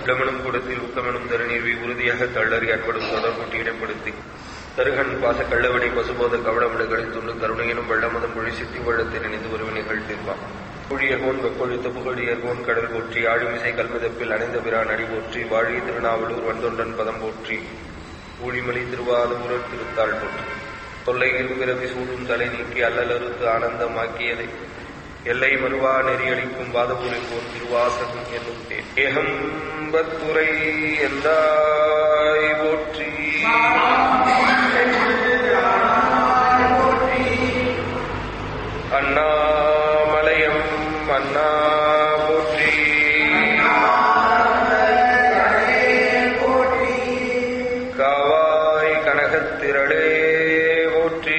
இடமெனும் கூடத்தில் ஊக்கமெனும் தருநீர்வி உறுதியாக தள்ளறி அன்படும் தொடர் கூட்டி இடப்படுத்தி தருகன் பாச கள்ளவனை பசுபோத கவடமிடுகளில் துண்டு கருணையினும் வெள்ளமதம் மொழி சித்தி வள்ளத்தில் நினைந்து ஒரு நிகழ்த்திருப்பான் புழியகோன் வெப்பொழித்த புகழியர்கோன் கடல் போற்றி ஆழிமிசை கல்மிதப்பில் அணைந்த பிரான் அடி போற்றி வாழி திருநாவலூர் வந்தொண்டன் பதம் போற்றி ஊழிமலி திருவாதூரர் திருத்தாள் போற்றி தொல்லையில் பிறவி சூடும் தலை நீக்கி அல்லலறுத்து ஆனந்தமாக்கியதை எல்லை மறுவா நெறியளிக்கும் வாதபூரில் போன் திருவாசகம் என்னும் பேர் ஏகம்பத்துரை எந்தாய் போற்றி அண்ணாமலையம் அண்ணா போற்றி காவாய் கனகத்திரளே போற்றி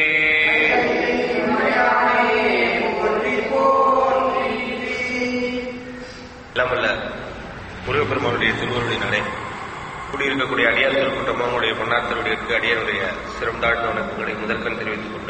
இல்லாமல்ல முருகப்பெருமானுடைய திருவருளினாலே குடியிருக்கக்கூடிய அடியார் திருக்கூட்டம் அவங்களுடைய பொன்னாத்தருடையக்கு அடியாருடைய சிறந்தாழ்ந்த வணக்கங்களை முதற்கண் தெரிவித்துக் கொண்டு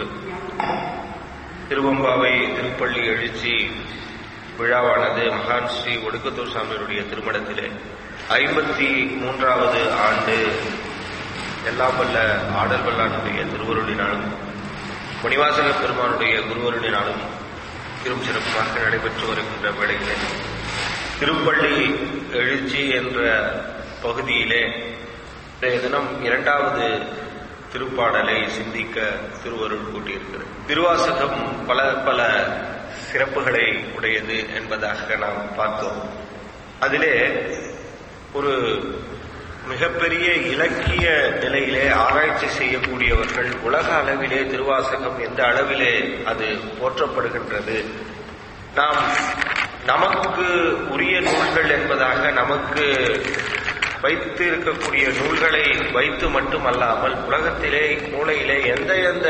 திருவம்பாவை திருப்பள்ளி எழுச்சி விழாவானது மகான் ஸ்ரீ ஒடுக்கத்தூர் சாமியுடைய திருமணத்திலே ஐம்பத்தி மூன்றாவது ஆண்டு எல்லாம் வல்ல ஆடல் வல்லானுடைய திருவருளினாலும் மணிவாசக பெருமானுடைய குருவருளினாலும் திரும் சிறப்புமாக நடைபெற்று வருகின்ற வேளையிலே திருப்பள்ளி எழுச்சி என்ற பகுதியிலே இன்றைய தினம் இரண்டாவது திருப்பாடலை சிந்திக்க திருவருள் கூட்டியிருக்கிறது திருவாசகம் பல பல சிறப்புகளை உடையது என்பதாக நாம் பார்த்தோம் அதிலே ஒரு மிகப்பெரிய இலக்கிய நிலையிலே ஆராய்ச்சி செய்யக்கூடியவர்கள் உலக அளவிலே திருவாசகம் எந்த அளவிலே அது போற்றப்படுகின்றது நாம் நமக்கு உரிய நூல்கள் என்பதாக நமக்கு வைத்து இருக்கக்கூடிய நூல்களை வைத்து மட்டுமல்லாமல் உலகத்திலே மூளையிலே எந்த எந்த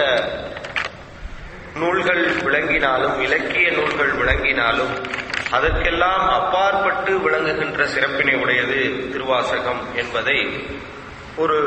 நூல்கள் விளங்கினாலும் இலக்கிய நூல்கள் விளங்கினாலும் அதற்கெல்லாம் அப்பாற்பட்டு விளங்குகின்ற சிறப்பினை உடையது திருவாசகம் என்பதை ஒரு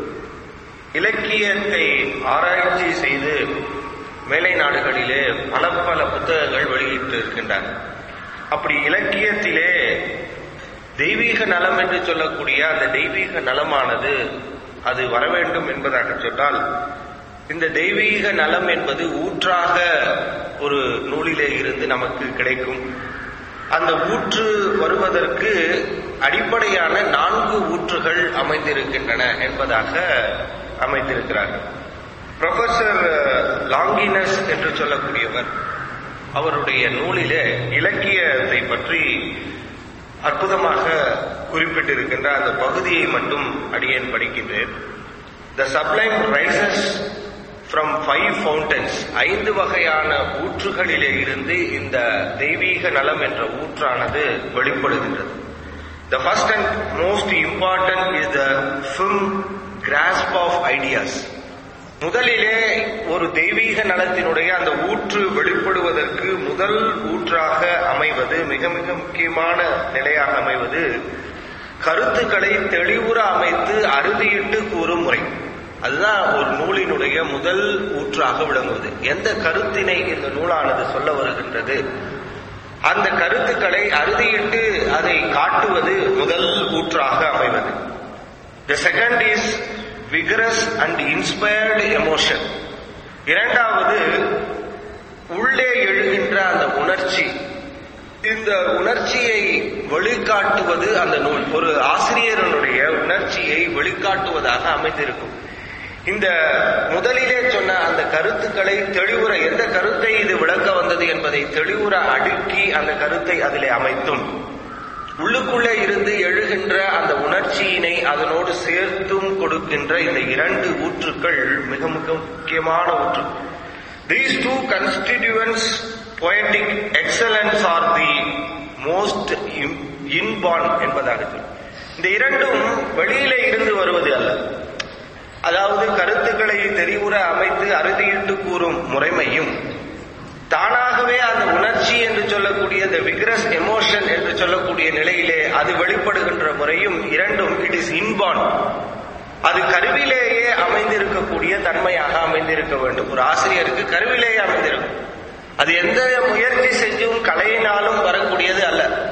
இலக்கியத்தை ஆராய்ச்சி செய்து மேலை நாடுகளிலே பல பல புத்தகங்கள் வெளியிட்டு இருக்கின்றன அப்படி இலக்கியத்திலே தெய்வீக நலம் என்று சொல்லக்கூடிய அந்த தெய்வீக நலமானது அது வர வேண்டும் என்பதாக சொன்னால் இந்த தெய்வீக நலம் என்பது ஊற்றாக ஒரு நூலிலே இருந்து நமக்கு கிடைக்கும் அந்த ஊற்று வருவதற்கு அடிப்படையான நான்கு ஊற்றுகள் அமைந்திருக்கின்றன என்பதாக அமைந்திருக்கிறார்கள் ப்ரொஃபசர் லாங்கினஸ் என்று சொல்லக்கூடியவர் அவருடைய நூலிலே இலக்கியத்தை பற்றி அற்புதமாக குறிப்பிட்டிருக்கின்ற அந்த பகுதியை மட்டும் அடியேன் படிக்கின்றேன் the sublime rises from five fountains ஐந்து வகையான ஊற்றுகளிலே இருந்து இந்த தெய்வீக நலம் என்ற ஊற்றானது வெளிப்படுகின்றது the first and most important is the firm grasp of ideas முதலிலே ஒரு தெய்வீக நலத்தினுடைய அந்த ஊற்று வெளிப்படுவதற்கு முதல் ஊற்றாக அமைவது மிக மிக முக்கியமான நிலையாக அமைவது கருத்துக்களை தெளிவுற அமைத்து அறுதியிட்டு கூறும் முறை அதுதான் ஒரு நூலினுடைய முதல் ஊற்றாக விளங்குவது எந்த கருத்தினை இந்த நூலானது சொல்ல வருகின்றது அந்த கருத்துக்களை அறுதியிட்டு அதை காட்டுவது முதல் ஊற்றாக அமைவது the second is vigorous and inspired emotion இரண்டாவது உள்ளே எழுகின்ற அந்த உணர்ச்சி இந்த உணர்ச்சியை வெளிக்காட்டுவது அந்த நூல் ஒரு ஆசிரியரனுடைய உணர்ச்சியை வெளிக்காட்டுவதாக அமைந்திருக்கும் இந்த முதலிலே சொன்ன அந்த கருத்துக்களை தெளிவுற எந்த கருத்தை இது விளக்க வந்தது என்பதை தெளிவுற அடுக்கி அந்த கருத்தை அதிலே அமைத்தும் உள்ளுக்குள்ளே இருந்து எழுகின்ற அந்த உணர்ச்சியினை அதனோடு சேர்த்தும் கொடுக்கின்ற இந்த இரண்டு ஊற்றுக்கள் மிக மிக முக்கியமான ஊற்று these two constituents poetic excellence are the most inborn என்பதாக சொல்லும் இந்த இரண்டும் வெளியில இருந்து வருவது அல்ல அதாவது கருத்துக்களை தெரிவுற அமைத்து அறுதியிட்டு கூறும் முறைமையும் தானாகவே அந்த உணர்ச்சி என்று சொல்லக்கூடிய இந்த விக்ரஸ் எமோஷன் என்று சொல்லக்கூடிய நிலையிலே அது வெளிப்படுகின்ற முறையும் இரண்டும் இட் இஸ் இன்பான் அது கருவிலேயே அமைந்திருக்கக்கூடிய தன்மையாக அமைந்திருக்க வேண்டும் ஒரு ஆசிரியருக்கு கருவிலேயே அமைந்திருக்கும் அது எந்த முயற்சி செஞ்சும் கலையினாலும் வரக்கூடியது அல்ல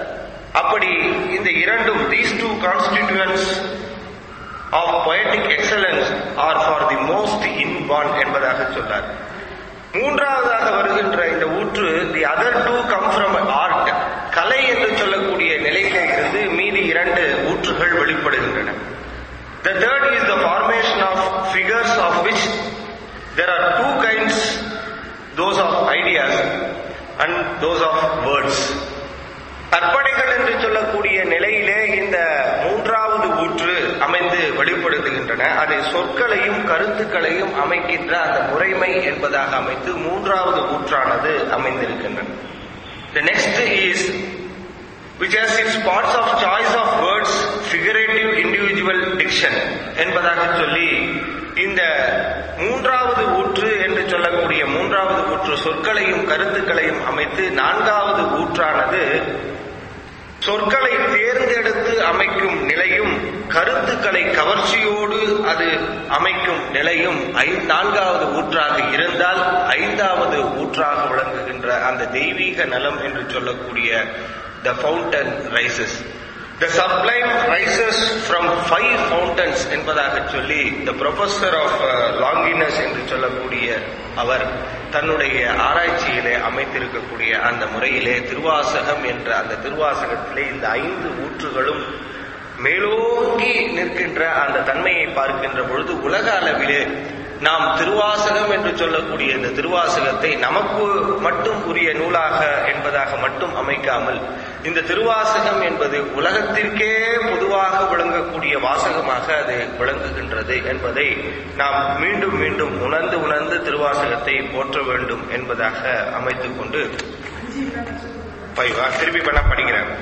அப்படி இந்த இரண்டும் these two constituents of poetic excellence are for the most inborn என்பதாக சொன்னார் மூன்றாவதாக வருகின்ற இந்த ஊற்று the other two come from art கலை என்று சொல்லக்கூடிய நிலையிலே இருந்து மீதி இரண்டு ஊற்றுகள் வெளிப்படுகின்றன The third is the formation of figures of which there are two kinds, those of ideas and those of words. கற்பனைகள் என்று சொல்லக்கூடிய நிலையிலே இந்த மூன்றாவது ஊற்று அமைந்து வெளிப்படுத்துகின்றன அது சொற்களையும் கருத்துக்களையும் அமைக்கின்ற அந்த முறைமை என்பதாக அமைத்து மூன்றாவது ஊற்றானது அமைந்திருக்கின்றன The next is which has its parts of choice of words, figurative individual diction என்பதாக சொல்லி இந்த மூன்றாவது ஊற்று என்று சொல்லக்கூடிய மூன்றாவது ஊற்று சொற்களையும் கருத்துக்களையும் அமைத்து நான்காவது ஊற்றானது சொற்களை தேர்ந்தெடுத்து அமைக்கும் நிலையும் கருத்துக்களை கவர்ச்சியோடு அது அமைக்கும் நிலையும் ஐ- நான்காவது ஊற்றாக இருந்தால் ஐந்தாவது ஊற்றாக விளங்குகின்ற அந்த தெய்வீக நலம் என்று சொல்லக்கூடிய the fountain rises the sublime rises from five fountains என்பதாக சொல்லி த ப்ரொஃபஸர் ஆஃப் லாங்கினஸ் என்று சொல்லக்கூடிய அவர் தன்னுடைய ஆராய்ச்சியிலே அமைத்திருக்கக்கூடிய அந்த முறையிலே திருவாசகம் என்ற அந்த திருவாசகத்திலே இந்த ஐந்து ஊற்றுகளும் மேலோங்கி நிற்கின்ற அந்த தன்மையை பார்க்கின்ற பொழுது உலக அளவிலே நாம் திருவாசகம் என்று சொல்லக்கூடிய இந்த திருவாசகத்தை நமக்கு மட்டும் உரிய நூலாக என்பதாக மட்டும் அமைக்காமல் இந்த திருவாசகம் என்பது உலகத்திற்கே பொதுவாக விளங்கக்கூடிய வாசகமாக அது விளங்குகின்றது என்பதை நாம் மீண்டும் மீண்டும் உணர்ந்து உணர்ந்து திருவாசகத்தை போற்ற வேண்டும் என்பதாக அமைத்துக் கொண்டு ஃபைவா திருப்பி பண்ண படிக்கிறேன்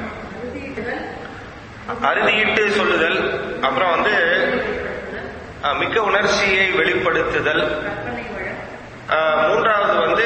அறுதியிட்டு சொல்லுதல் அப்புறம் வந்து அஹ், மிக்க உணர்ச்சியை வெளிப்படுத்துதல் அஹ், மூன்றாவது வந்து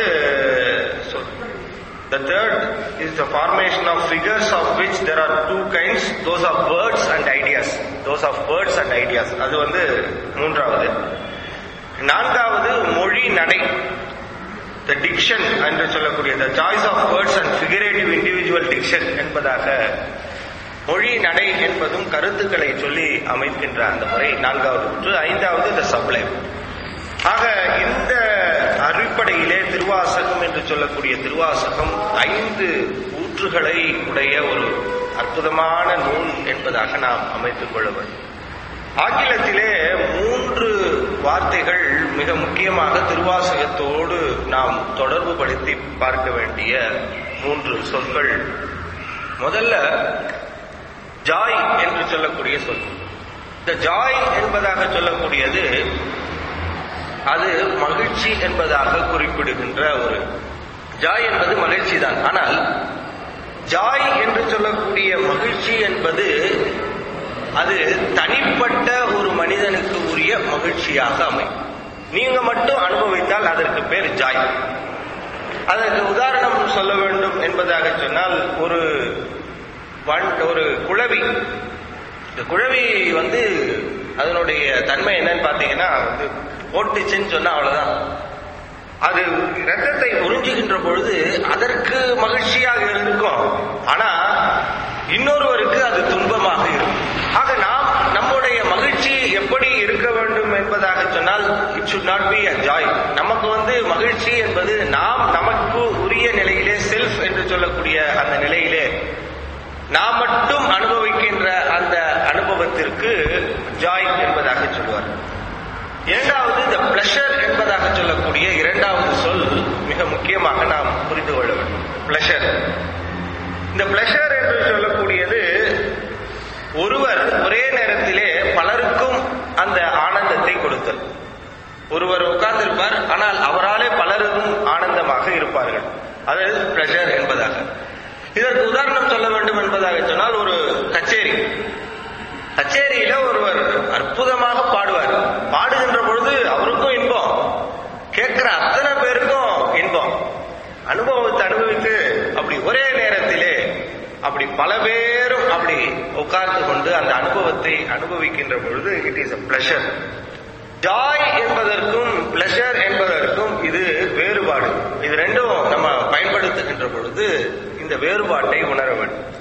the third is the formation of figures of which there are two kinds those of words and ideas those of words and ideas அது வந்து மூன்றாவது நான்காவது மொழி நடை the diction என்று சொல்லக்கூடிய the choice of words and figurative individual diction என்பதாக மொழி நடை என்பதும் கருத்துக்களை சொல்லி அமைக்கின்ற அந்த முறை நான்காவது ஒன்று ஐந்தாவது த சப்ளைம் ஆக இந்த அடிப்படையிலே திருவாசகம் என்று சொல்லக்கூடிய திருவாசகம் ஐந்து ஊற்றுகளை உடைய ஒரு அற்புதமான நூல் என்பதாக நாம் அமைத்துக் கொள்ள வேண்டும் ஆங்கிலத்திலே மூன்று வார்த்தைகள் மிக முக்கியமாக திருவாசகத்தோடு நாம் தொடர்பு படுத்தி பார்க்க வேண்டிய மூன்று சொற்கள் முதல்ல ஜாய் என்று சொல்லக்கூடிய சொல் இந்த ஜாய் என்பதாக சொல்லக்கூடியது அது மகிழ்ச்சி என்பதாக குறிப்பிடுகின்ற ஒரு ஜாய் என்பது மகிழ்ச்சி தான் ஆனால் ஜாய் என்று சொல்லக்கூடிய மகிழ்ச்சி என்பது அது தனிப்பட்ட ஒரு மனிதனுக்கு உரிய மகிழ்ச்சியாக அமையும் நீங்க மட்டும் அனுபவித்தால் அதற்கு பேர் ஜாய் அதற்கு உதாரணம் சொல்ல வேண்டும் என்பதாக சொன்னால் ஒரு வண்- ஒரு குழவி இந்த குழவி வந்து அதனுடைய தன்மை என்னன்னு பாத்தீங்கன்னா வந்து ஓட்டுச்சுன்னு சொன்னா அவ்வளவுதான் அது ரத்தத்தை உறிஞ்சுகின்ற பொழுது அதற்கு மகிழ்ச்சியாக இருக்கும் ஆனா இன்னொருவருக்கு அது துன்பமாக இருக்கும் ஆக நாம் நம்முடைய மகிழ்ச்சி எப்படி இருக்க வேண்டும் என்பதாக சொன்னால் it should not be a joy நமக்கு வந்து மகிழ்ச்சி என்பது நாம் நமக்கு உரிய நிலையிலே செல்ஃப் என்று சொல்லக்கூடிய அந்த நிலையிலே நாம் மட்டும் அனுபவிக்கின்ற அந்த அனுபவத்திற்கு ஜாய் என்பதாக சொல்வார் இரண்டாவது இந்த பிளஷர் என்பதாக சொல்லக்கூடிய இரண்டாவது சொல் மிக முக்கியமாக நாம் புரிந்து கொள்ள வேண்டும் பிளஷர் இந்த பிளஷர் என்று சொல்லக்கூடியது ஒருவர் ஒரே நேரத்திலே பலருக்கும் அந்த ஆனந்தத்தை கொடுத்தல் ஒருவர் உட்கார்ந்திருப்பார் ஆனால் அவராலே பலரும் ஆனந்தமாக இருப்பார்கள் அது பிளஷர் என்பதாக இதற்கு உதாரணம் சொல்ல வேண்டும் என்பதாக சொன்னால் ஒரு கச்சேரி கச்சேரியில ஒருவர் அற்புதமாக பாடுவார் பாடுகின்ற பொழுது அவருக்கும் இன்பம் கேட்கிற அத்தனை பேருக்கும் இன்பம் அனுபவத்தை அனுபவித்து அப்படி ஒரே நேரத்திலே அப்படி பல பேரும் அப்படி உட்கார்ந்து கொண்டு அந்த அனுபவத்தை அனுபவிக்கின்ற பொழுது it is a pleasure joy என்பதற்கும் பிளஷர் என்பதற்கும் இது வேறுபாடு இது ரெண்டும் நம்ம பயன்படுத்துகின்ற பொழுது இந்த வேறுபாட்டை உணர வேண்டும்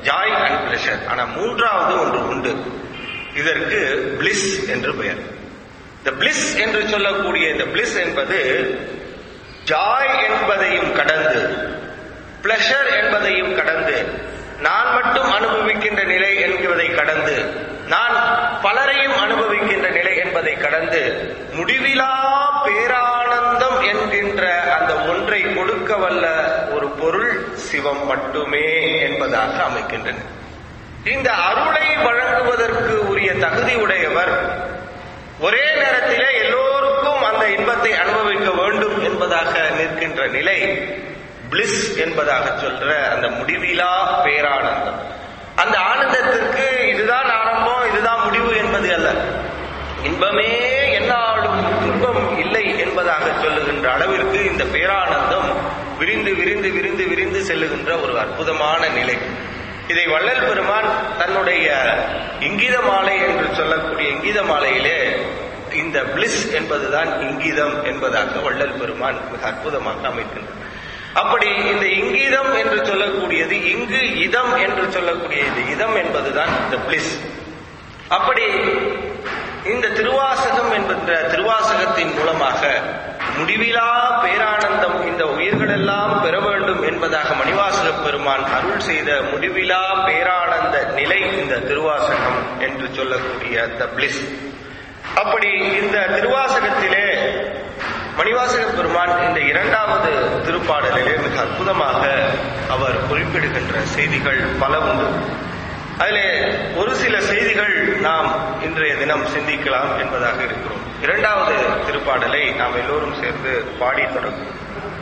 ஜாய் அண்ட் பிளஷர் ஆனா மூன்றாவது ஒன்று உண்டு இதற்கு பிளிஸ் என்று பெயர் இந்த பிளிஸ் என்று சொல்லக்கூடிய இந்த பிளிஸ் என்பது ஜாய் என்பதையும் கடந்து பிளஷர் என்பதையும் கடந்து நான் மட்டும் அனுபவிக்கின்ற நிலை என்பதை கடந்து நான் பலரையும் அனுபவிக்கின்ற நிலை என்பதை கடந்து முடிவிலா பேரானந்தம் என்கின்ற அந்த ஒன்றை கொடுக்க வல்ல ஒரு பொருள் சிவம் மட்டுமே என்பதாக அமைக்கின்றன இந்த அருளை வழங்குவதற்கு உரிய தகுதி உடையவர் ஒரே நேரத்திலே எல்லோருக்கும் அந்த இன்பத்தை அனுபவிக்க வேண்டும் என்பதாக நிற்கின்ற நிலை பிளிஸ் என்பதாக சொல்ற அந்த முடிவிலா பேரானந்தம் அந்த ஆனந்தத்திற்கு இதுதான் ஆரம்பம் இதுதான் முடிவு என்பது அல்ல இன்பமே என்னாலும் துன்பம் இல்லை என்பதாக சொல்லுகின்ற அளவிற்கு இந்த பேரானந்தம் விரிந்து விரிந்து விரிந்து விரிந்து செல்லுகின்ற ஒரு அற்புதமான நிலை இதை வள்ளல் பெருமான் தன்னுடைய இங்கித மாலை என்று சொல்லக்கூடிய இங்கித மாலையிலே இந்த பிளிஸ் என்பதுதான் இங்கிதம் என்பதாக வள்ளல் பெருமான் மிக அற்புதமாக அமைக்கின்றார் அப்படி இந்த இங்கிதம் என்று சொல்லக்கூடியது இங்கு இதம் என்று சொல்லக்கூடிய இந்த இதம் என்பதுதான் இந்த பிளிஸ் அப்படி இந்த திருவாசகம் என்கின்ற திருவாசகத்தின் மூலமாக முடிவிலா பேரானந்தம் இந்த உயிர்களெல்லாம் பெற வேண்டும் என்பதாக மணிவாசக பெருமான் அருள் செய்த முடிவிலா பேரானந்த நிலை இந்த திருவாசகம் என்று சொல்லக்கூடிய த பிளிஸ் அப்படி இந்த திருவாசகத்திலே மணிவாசக பெருமான் இந்த இரண்டாவது திருப்பாடலிலே மிக அற்புதமாக அவர் குறிப்பிடுகின்ற செய்திகள் பல உண்டு அதிலே ஒரு சில செய்திகள் நாம் இன்றைய தினம் சிந்திக்கலாம் என்பதாக இருக்கிறோம் இரண்டாவது திருப்பாடலை நாம் எல்லோரும் சேர்ந்து பாடி தொடங்கும்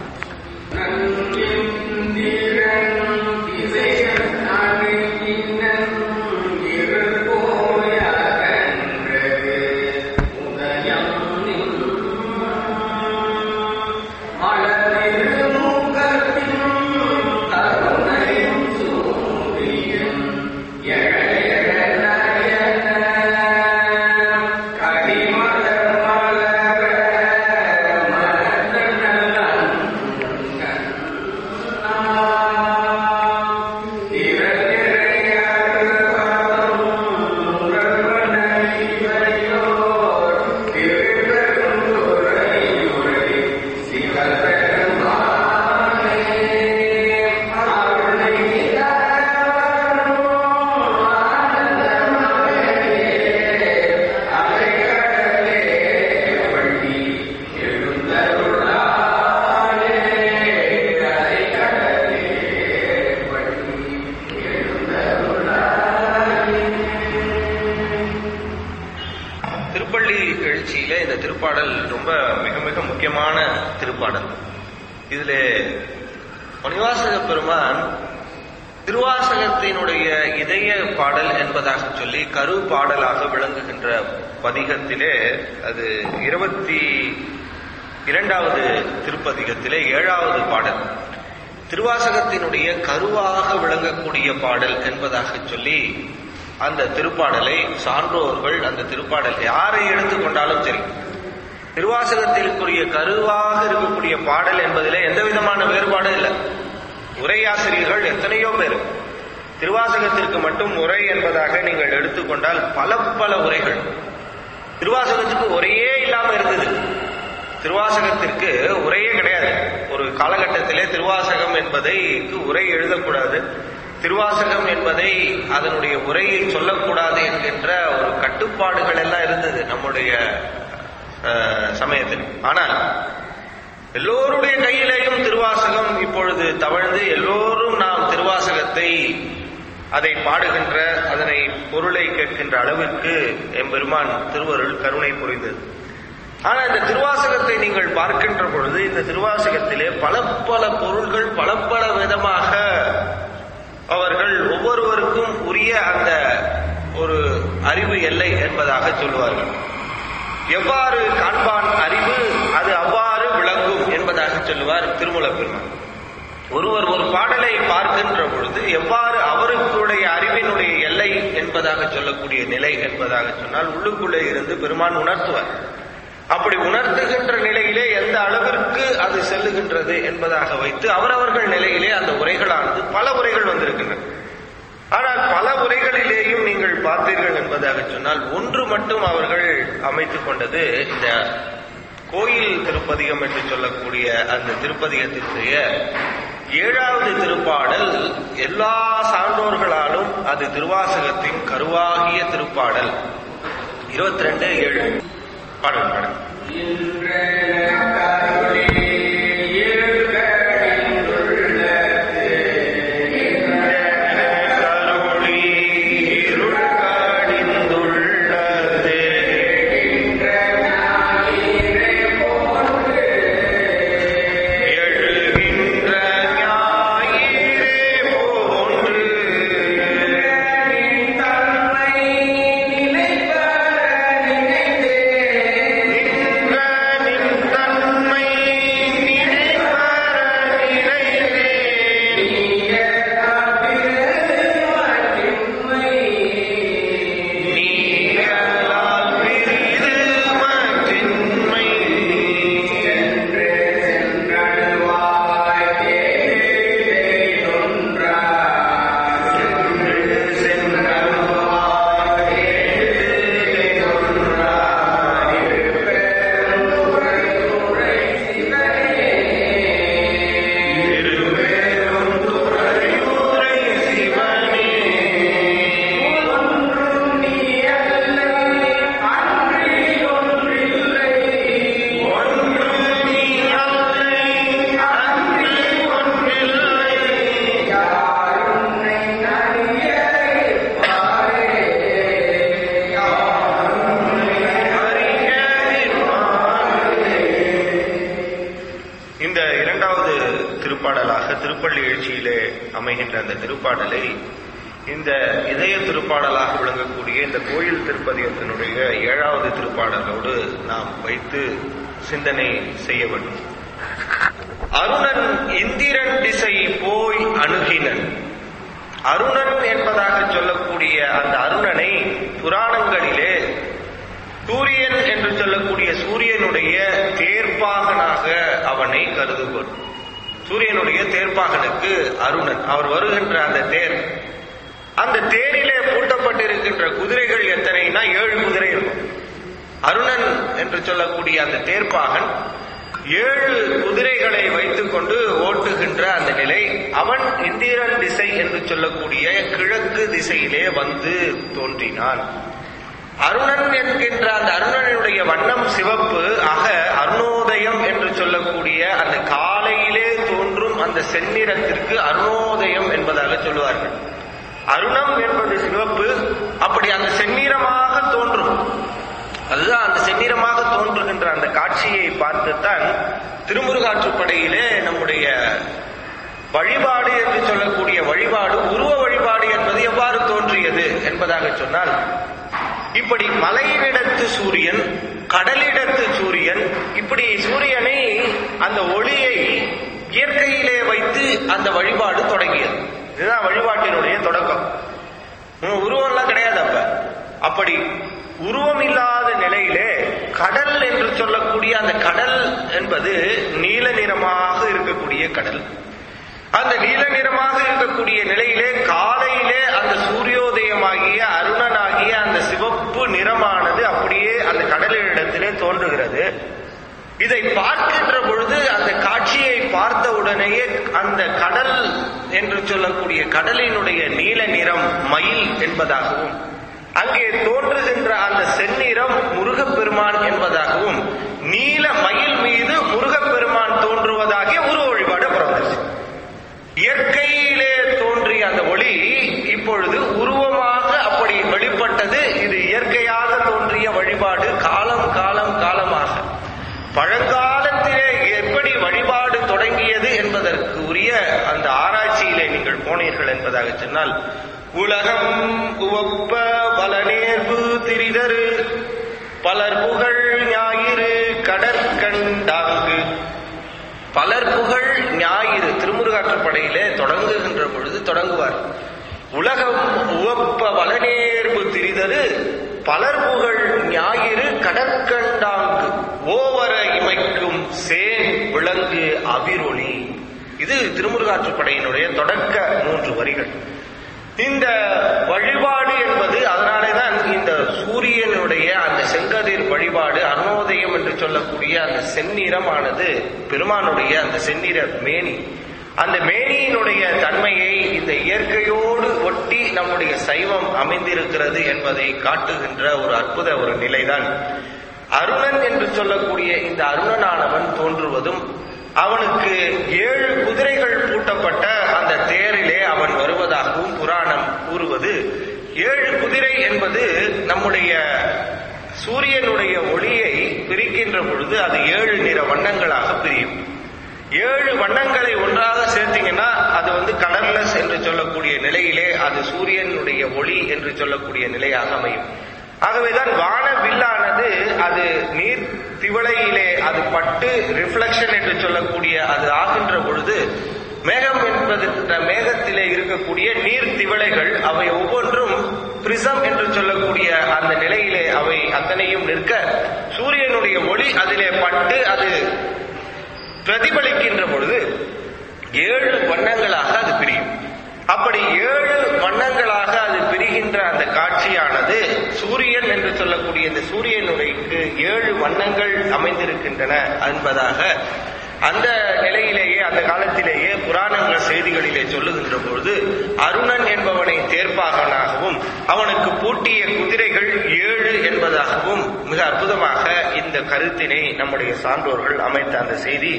திருப்பள்ளி எழுச்சியில இந்த திருப்பாடல் ரொம்ப மிக மிக முக்கியமான திருப்பாடல் இதுல மணிவாசக பெருமான் திருவாசகத்தினுடைய இதய பாடல் என்பதாக சொல்லி கரு பாடலாக விளங்குகின்ற பதிகத்திலே அது இருபத்தி இரண்டாவது திருப்பதிகத்திலே ஏழாவது பாடல் திருவாசகத்தினுடைய கருவாக விளங்கக்கூடிய பாடல் என்பதாக சொல்லி அந்த திருப்பாடலை சான்றோர்கள் அந்த திருப்பாடல் யாரை எடுத்துக்கொண்டாலும் சரி திருவாசகத்திற்குரிய கருவாக இருக்கக்கூடிய பாடல் என்பதிலே எந்த விதமான வேறுபாடும் இல்லை உரையாசிரியர்கள் எத்தனையோ பேர் திருவாசகத்திற்கு மட்டும் உரை என்பதாக நீங்கள் எடுத்துக்கொண்டால் பல பல உரைகள் திருவாசகத்துக்கு உரையே இல்லாம இருந்தது திருவாசகத்திற்கு உரையே கிடையாது ஒரு காலகட்டத்திலே திருவாசகம் என்பதை உரை எழுதக்கூடாது திருவாசகம் என்பதை அதனுடைய உரையில் சொல்லக்கூடாது என்கின்ற ஒரு கட்டுப்பாடுகள் எல்லாம் இருந்தது நம்முடைய அஹ், சமயத்தில் ஆனால் எல்லோருடைய கையிலேயும் திருவாசகம் இப்பொழுது தவழ்ந்து எல்லோரும் நாம் திருவாசகத்தை அதை பாடுகின்ற அதனை பொருளை கேட்கின்ற அளவிற்கு எம்பெருமான் திருவருள் கருணை புரிந்தது ஆனா இந்த திருவாசகத்தை நீங்கள் பார்க்கின்ற பொழுது இந்த திருவாசகத்திலே பல பல பொருள்கள் பல பல விதமாக அவர்கள் ஒவ்வொருவருக்கும் உரிய அந்த ஒரு அறிவு எல்லை என்பதாக சொல்லுவார்கள் எவ்வாறு காண்பான் அறிவு அது அவ்வாறு விளங்கும் என்பதாக சொல்லுவார் திருமூல பெருமான் ஒருவர் ஒரு பாடலை பார்க்கின்ற பொழுது எவ்வாறு அவருக்குடைய அறிவினுடைய எல்லை என்பதாக சொல்லக்கூடிய நிலை என்பதாக சொன்னால் உள்ளுக்குள்ளே இருந்து பெருமான் உணர்த்துவார் அப்படி உணர்த்துகின்ற நிலையிலே எந்த அளவிற்கு அது செல்லுகின்றது என்பதாக வைத்து அவரவர்கள் நிலையிலே அந்த உரைகளானது பல உரைகள் வந்திருக்கின்றன ஆனால் பல உரைகளிலேயும் நீங்கள் பார்த்தீர்கள் என்பதாக சொன்னால் ஒன்று மட்டும் அவர்கள் அமைத்துக் கொண்டது இந்த கோயில் திருப்பதிகம் என்று சொல்லக்கூடிய அந்த திருப்பதிகத்தினுடைய ஏழாவது திருப்பாடல் எல்லா சான்றோர்களாலும் அது திருவாசகத்தின் கருவாகிய திருப்பாடல் இருபத்தி ரெண்டு ஏழு பாடல் பாடல் கருளி இருள் கடிந்துள்ளது. எழுகின்ற ஞாயிறே போன்று நின்ற நின் தன்மை நினைவர நினைவேன். நீங்களால் பிரிது மற்றின்மை திருவேறும் துறையூரை சிவனே ஒன்று நீ அல்லை அன்று ஒன்றில்லை இந்த இரண்டாவது திருப்பாடலாக திருப்பள்ளி எழுச்சியிலே அமைகின்ற அந்த திருப்பாடலை இந்த இதய திருப்பாடலாக விளங்கக்கூடிய இந்த கோயில் திருப்பதியத்தினுடைய ஏழாவது திருப்பாடலோடு நாம் வைத்து சிந்தனை செய்ய வேண்டும் அருணன் இந்திரன் திசை போய் அணுகினன் அருணன் என்பதாக சொல்லக்கூடிய அந்த அருணனை புராணங்களிலே சூரியன் என்று சொல்லக்கூடிய சூரியனுடைய தேர்ப்பாகனாக அவனை கருதுகொள் சூரியனுடைய தேர்ப்பாகனுக்கு அருணன் அவர் வருகின்ற அந்த தேர் அந்த தேரிலே பூட்டப்பட்டிருக்கின்ற குதிரைகள் எத்தனைனா ஏழு குதிரை இருக்கும் அருணன் என்று சொல்லக்கூடிய அந்த தேர்ப்பாகன் ஏழு குதிரைகளை வைத்துக் கொண்டு ஓட்டுகின்ற அந்த நிலை அவன் இந்திரன் திசை என்று சொல்லக்கூடிய கிழக்கு திசையிலே வந்து தோன்றினான் அருணன் என்கின்ற அந்த அருணனுடைய வண்ணம் சிவப்பு ஆக அருணோதயம் என்று சொல்லக்கூடிய அந்த காலையிலே தோன்றும் அந்த செந்நிறத்திற்கு அருணோதயம் என்பதாக சொல்லுவார்கள் அருணம் என்பது சிவப்பு அப்படி அந்த செந்நிறமாக தோன்றும் அதுதான் அந்த செந்நிறமாக தோன்றுகின்ற அந்த காட்சியை பார்த்துத்தான் திருமுருகாற்றுப்படையிலே நம்முடைய வழிபாடு என்று சொல்லக்கூடிய வழிபாடு உருவ வழிபாடு என்பது எவ்வாறு தோன்றியது என்பதாக சொன்னால் இப்படி மலையிடத்து சூரியன் கடலிடத்து சூரியன் இப்படி சூரியனை அந்த ஒளியை இயற்கையிலே வைத்து அந்த வழிபாடு தொடங்கியது இதுதான் வழிபாட்டினுடைய தொடக்கம் உம், உருவம்லாம் கிடையாது அப்ப அப்படி உருவம் இல்லாத நிலையிலே கடல் என்று சொல்லக்கூடிய அந்த கடல் என்பது நீல நிறமாக இருக்கக்கூடிய கடல் அந்த நீல நிறமாக இருக்கக்கூடிய நிலையிலே காலையிலே அந்த சூரியோதயமாகிய அருணனாகிய அந்த சிவப்பு நிறமானது அப்படியே அந்த கடலிடத்திலே தோன்றுகிறது இதை பார்க்கின்ற பொழுது அந்த காட்சியை பார்த்த உடனேயே அந்த கடல் என்று சொல்லக்கூடிய கடலினுடைய நீல நிறம் மயில் என்பதாகவும் அங்கே தோன்றுகின்ற அந்த செந்நிறம் முருகப்பெருமான் என்பதாகவும் நீல மயில் மீது முருகப்பெருமான் தோன்றுவதாகிய உருவ வழிபாடு பிறந்துச்சு இயற்கையிலே தோன்றிய அந்த ஒளி இப்பொழுது உருவமாக அப்படி வெளிப்பட்டது இது இயற்கையாக தோன்றிய வழிபாடு காலம் காலம் காலமாக பழங்காலத்திலே எப்படி வழிபாடு தொடங்கியது என்பதற்கு உரிய அந்த ஆராய்ச்சியிலே நீங்கள் போனீர்கள் என்பதாக சொன்னால் உலகம் உவப்ப பல நேர்வு திரிதரு பலர் புகழ் ஞாயிறு கடற்கண்டாங்கு பலர் புகழ் ஞாயிறு திருமுருகாற்றுப்படையிலே தொடங்குகின்ற பொழுது தொடங்குவார் உலகம் உவப்ப வளநேர்வு திரிதரு பலர் புகழ் ஞாயிறு கடற்கண்டாங்கு ஓவர இமைக்கும் சேன் விளங்கு அபிரொளி இது திருமுருகாற்றுப்படையினுடைய தொடக்க மூன்று வரிகள் இந்த வழிபாடு என்பது அதனாலே தான் இந்த சூரியனுடைய அந்த செங்கதிர் வழிபாடு அருணோதயம் என்று சொல்லக்கூடிய அந்த செந்நிறமானது பெருமானுடைய அந்த செந்நிற மேனி அந்த மேனியினுடைய தன்மையை இந்த இயற்கையோடு ஒட்டி நம்முடைய சைவம் அமைந்திருக்கிறது என்பதை காட்டுகின்ற ஒரு அற்புத ஒரு நிலைதான் அருணன் என்று சொல்லக்கூடிய இந்த அருணனானவன் தோன்றுவதும் அவனுக்கு ஏழு குதிரைகள் பூட்டப்பட்ட அந்த தேரிலே அவன் வருவதாகவும் புராணம் கூறுவது ஏழு குதிரை என்பது நம்முடைய சூரியனுடைய ஒளியை பிரிக்கின்ற பொழுது அது ஏழு நிற வண்ணங்களாக பிரியும் ஏழு வண்ணங்களை ஒன்றாக சேர்த்தீங்கன்னா அது வந்து கலர்லெஸ் என்று சொல்லக்கூடிய நிலையிலே அது சூரியனுடைய ஒளி என்று சொல்லக்கூடிய நிலையாக அமையும் ஆகவேதான் வான வில்லானது அது நீர் திவளையிலே அது பட்டு ரிஃப்ளெக்ஷன் என்று சொல்லக்கூடிய அது ஆகின்ற பொழுது மேகம் என்பது இந்த மேகத்திலே இருக்கக்கூடிய நீர் திவளைகள் அவை ஒவ்வொன்றும் பிரிசம் என்று சொல்லக்கூடிய அந்த நிலையிலே அவை அத்தனையும் நிற்க சூரியனுடைய ஒளி அதிலே பட்டு அது பிரதிபலிக்கின்ற பொழுது ஏழு வண்ணங்களாக அது பிரியும் அப்படி ஏழு வண்ணங்களாக அது பிரிகின்ற அந்த காட்சியானது சூரியன் என்று சொல்லக்கூடிய இந்த சூரியனுடைக்கு ஏழு வண்ணங்கள் அமைந்திருக்கின்றன என்பதாக அந்த நிலையிலேயே அந்த காலத்திலேயே புராணங்கள் செய்திகளிலே சொல்லுகின்ற பொழுது அருணன் என்பவனை தேர்ப்பாகனாகவும் அவனுக்கு பூட்டிய குதிரைகள் ஏழு என்பதாகவும் மிக அற்புதமாக இந்த கருத்தினை நம்முடைய சான்றோர்கள் அமைத்த அந்த செய்தி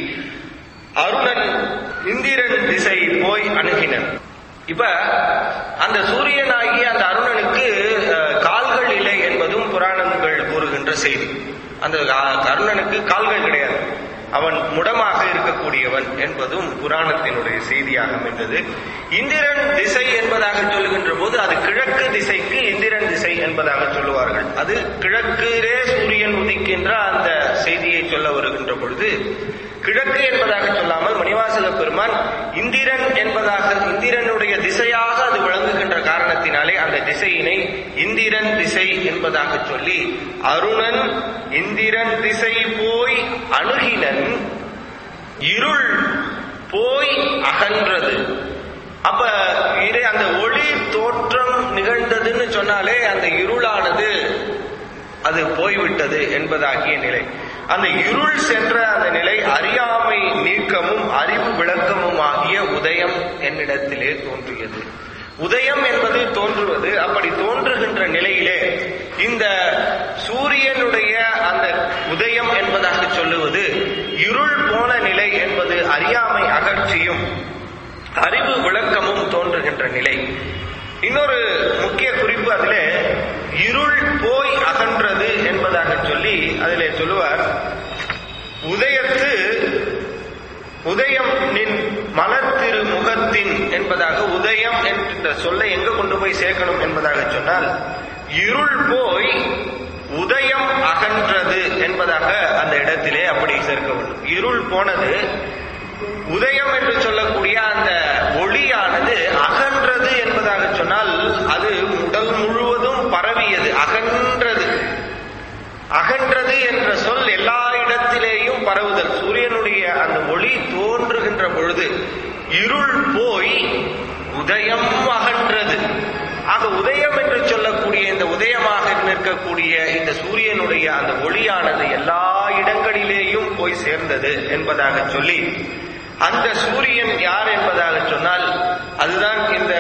அருணன் இந்திரன் திசை போய் அணுகினன் இப்ப அந்த சூரியனாகிய அந்த அருணனுக்கு அஹ், கால்கள் இல்லை என்பதும் புராணங்கள் கூறுகின்ற செய்தி அந்த அ- அருணனுக்கு கால்கள் கிடையாது அவன் முடமாக இருக்கக்கூடியவன் என்பதும் புராணத்தினுடைய செய்தியாக அமைந்தது இந்திரன் திசை என்பதாக சொல்லுகின்ற போது அது கிழக்கு திசைக்கு இந்திரன் திசை என்பதாக சொல்லுவார்கள் அது கிழக்கிலே சூரியன் உதிக்கின்ற அந்த செய்தியை சொல்ல வருகின்ற பொழுது கிழக்கு என்பதாக சொல்லாமல் மணிவாசக பெருமான் இந்திரன் என்பதாக இந்திரனுடைய திசையாக அது விளங்குகின்ற காரணத்தினாலே அந்த திசையினை இந்திரன் திசை என்பதாக சொல்லி அருணன் இந்திரன் திசை போய் அணுகினன் இருள் போய் அகன்றது அப்ப இறை அந்த ஒளி தோற்றம் நிகழ்ந்ததுன்னு சொன்னாலே அந்த இருளானது அது போய்விட்டது என்பதாகிய நிலை அந்த இருள் சென்ற அந்த நிலை அறியாமை நீக்கமும் அறிவு விளக்கமும் ஆகிய உதயம் என்னிடத்திலே தோன்றியது உதயம் என்பது தோன்றுவது அப்படி தோன்றுகின்ற நிலையிலே இந்த சூரியனுடைய அந்த உதயம் என்பதாக சொல்லுவது இருள் போன நிலை என்பது அறியாமை அகற்சியும் அறிவு விளக்கமும் தோன்றுகின்ற நிலை இன்னொரு முக்கிய குறிப்பு அதிலே இருள் போய் அகன்றது என்பதாக சொல்லி அதிலே சொல்லுவார் உதயத்து உதயம் நின் மலத்திரு முகத்தின் என்பதாக உதயம் என்ற சொல்லை எங்க கொண்டு போய் சேர்க்கணும் என்பதாக சொன்னால் இருள் போய் உதயம் அகன்றது என்பதாக அந்த இடத்திலே அப்படி சேர்க்க வேண்டும் இருள் போனது உதயம் என்று சொல்லக்கூடிய அந்த ஒளியானது அகன்றது என்பதாக சொன்னால் அது உடல் முழுவதும் பரவியது அகன்றது அகன்றது என்ற சொல் எல்லா இடத்திலேயும் பரவுதல் சூரியனுடைய அந்த ஒளி தோன்றுகின்ற பொழுது இருள் போய் உதயம் அகன்றது ஆக உதயம் என்று சொல்லக்கூடிய இந்த உதயமாக நிற்கக்கூடிய இந்த சூரியனுடைய அந்த ஒளியானது எல்லா இடங்களிலேயும் போய் சேர்ந்தது என்பதாக சொல்லி அந்த சூரியன் யார் என்பதாக சொன்னால் அதுதான் இந்த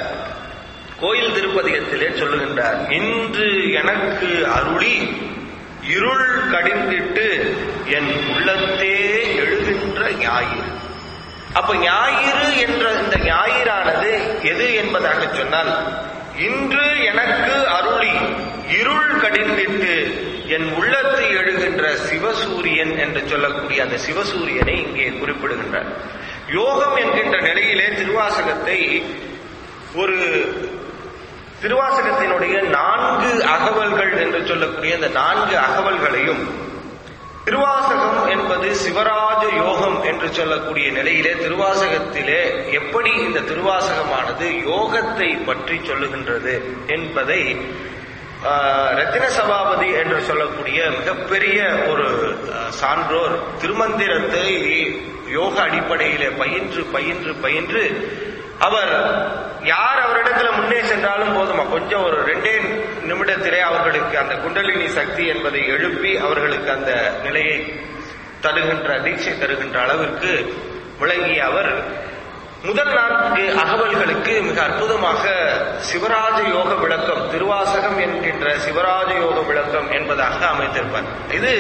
கோயில் திருப்பதிகத்திலே சொல்லுகின்றார் இன்று எனக்கு அருளி இருள் கடிந்திட்டு என் உள்ளத்தே எழுகின்ற ஞாயிறு அப்ப ஞாயிறு என்ற இந்த ஞாயிறானது எது என்பதாக சொன்னால் இன்று எனக்கு அருளி இருள் கடிந்திட்டு என் உள்ளத்தை எழுகின்ற சிவசூரியன் என்று சொல்லக்கூடிய அந்த சிவசூரியனை இங்கே குறிப்பிடுகின்றார் யோகம் என்கின்ற நிலையிலே திருவாசகத்தை ஒரு திருவாசகத்தினுடைய நான்கு அகவல்கள் என்று சொல்லக்கூடிய இந்த நான்கு அகவல்களையும் திருவாசகம் என்பது சிவராஜ யோகம் என்று சொல்லக்கூடிய நிலையிலே திருவாசகத்திலே எப்படி இந்த திருவாசகமானது யோகத்தை பற்றி சொல்லுகின்றது என்பதை ஆஹ், ரத்தின சபாபதி என்று சொல்லக்கூடிய மிகப்பெரிய ஒரு ஆஹ், சான்றோர் திருமந்திரத்தை யோக அடிப்படையிலே பயின்று பயின்று பயின்று அவர் யார் அவரிடத்துல முன்னே சென்றாலும் போதுமா கொஞ்சம் ஒரு ரெண்டே நிமிடத்திலே அவர்களுக்கு அந்த குண்டலினி சக்தி என்பதை எழுப்பி அவர்களுக்கு அந்த நிலையை தருகின்ற தீட்சை தருகின்ற அளவிற்கு விளங்கிய அவர் முதல் நான்கு அகவல்களுக்கு மிக அற்புதமாக சிவராஜ யோக விளக்கம் திருவாசகம் என்கின்ற சிவராஜ யோக விளக்கம் என்பதாக அமைத்திருப்பார் இது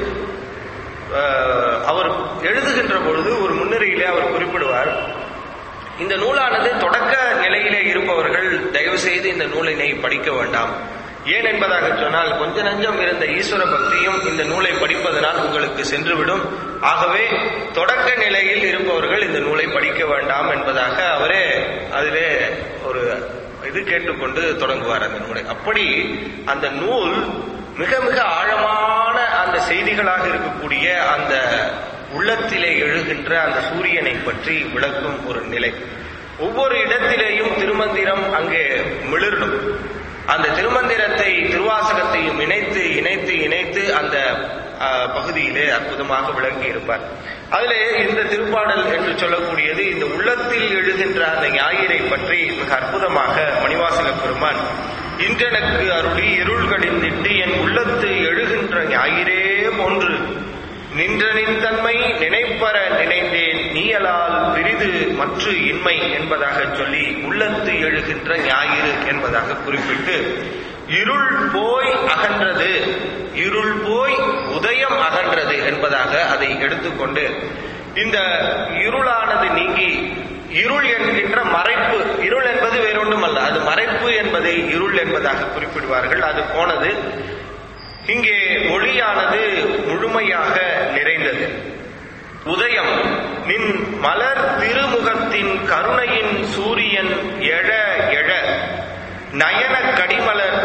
அஹ், அவர் எழுதுகின்ற பொழுது ஒரு முன்னுரையிலே அவர் குறிப்பிடுவார் இந்த நூலானது தொடக்க நிலையிலே இருப்பவர்கள் தயவு செய்து இந்த நூலினை படிக்க வேண்டாம் ஏன் என்பதாக சொன்னால் கொஞ்ச நஞ்சம் இருந்த ஈஸ்வர பக்தியும் இந்த நூலை படிப்பதனால் உங்களுக்கு சென்றுவிடும் ஆகவே தொடக்க நிலையில் இருப்பவர்கள் இந்த நூலை படிக்க வேண்டாம் என்பதாக அவரே அதிலே ஒரு இது கேட்டுக்கொண்டு தொடங்குவார் அந்த நூலை அப்படி அந்த நூல் மிக மிக ஆழமான அந்த செய்திகளாக இருக்கக்கூடிய அந்த உள்ளத்திலே எழுகின்ற அந்த சூரியனை பற்றி விளக்கும் ஒரு நிலை ஒவ்வொரு இடத்திலேயும் திருமந்திரம் அங்கே மிளிரணும் அந்த திருமந்திரத்தை திருவாசகத்தையும் இணைத்து இணைத்து இணைத்து அந்த ஆஹ், பகுதியிலே அற்புதமாக விளங்கி இருப்பார் அதிலே இந்த திருப்பாடல் என்று சொல்லக்கூடியது இந்த உள்ளத்தில் எழுகின்ற அந்த ஞாயிறை பற்றி மிக அற்புதமாக மணிவாசக பெருமான் இன்றெனக்கு அருளி இருள்களின் நிட்டு என் உள்ளத்து எழுகின்ற ஞாயிறே போன்று நின்றனின் தன்மை நினைப்பற நினைந்தேன் நீயலால் பிரிது மற்ற இன்மை என்பதாக சொல்லி உள்ளத்து எழுகின்ற ஞாயிறு என்பதாக குறிப்பிட்டு இருள் போய் அகன்றது இருள் போய் உதயம் அகன்றது என்பதாக அதை எடுத்துக்கொண்டு இந்த இருளானது நீங்கி இருள் என்கின்ற மறைப்பு இருள் என்பது வேறொன்றும் அல்ல அது மறைப்பு என்பதை இருள் என்பதாக குறிப்பிடுவார்கள் அது போனது இங்கே ஒளியானது முழுமையாக நிறைந்தது உதயம் நின் மலர் திருமுகத்தின் கருணையின் சூரியன் எழ எழ நயன கடிமலர்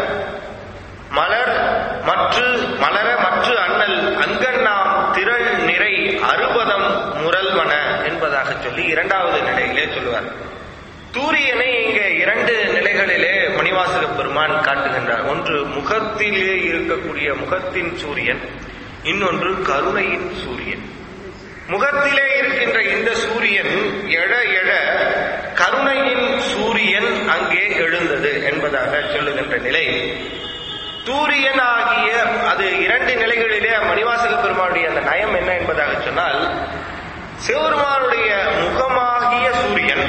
மலர் மற்று மலர மற்று அண்ணல் அங்கண்ணாம் திரள் நிறை அறுபதம் முரல்வன என்பதாக சொல்லி இரண்டாவது நிலையிலே சொல்லுவார் சூரியனை இங்கே இரண்டு நிலைகளிலே மணிவாசக பெருமான் காட்டுகின்றார் ஒன்று முகத்திலே இருக்கக்கூடிய முகத்தின் சூரியன் இன்னொன்று கருணையின் சூரியன் முகத்திலே இருக்கின்ற இந்த சூரியன் எழ எழ கருணையின் சூரியன் அங்கே எழுந்தது என்பதாக சொல்லுகின்ற நிலை சூரியனாகிய அது இரண்டு நிலைகளிலே மணிவாசக பெருமானுடைய அந்த நயம் என்ன என்பதாக சொன்னால் சிவபெருமானுடைய முகமாகிய சூரியன்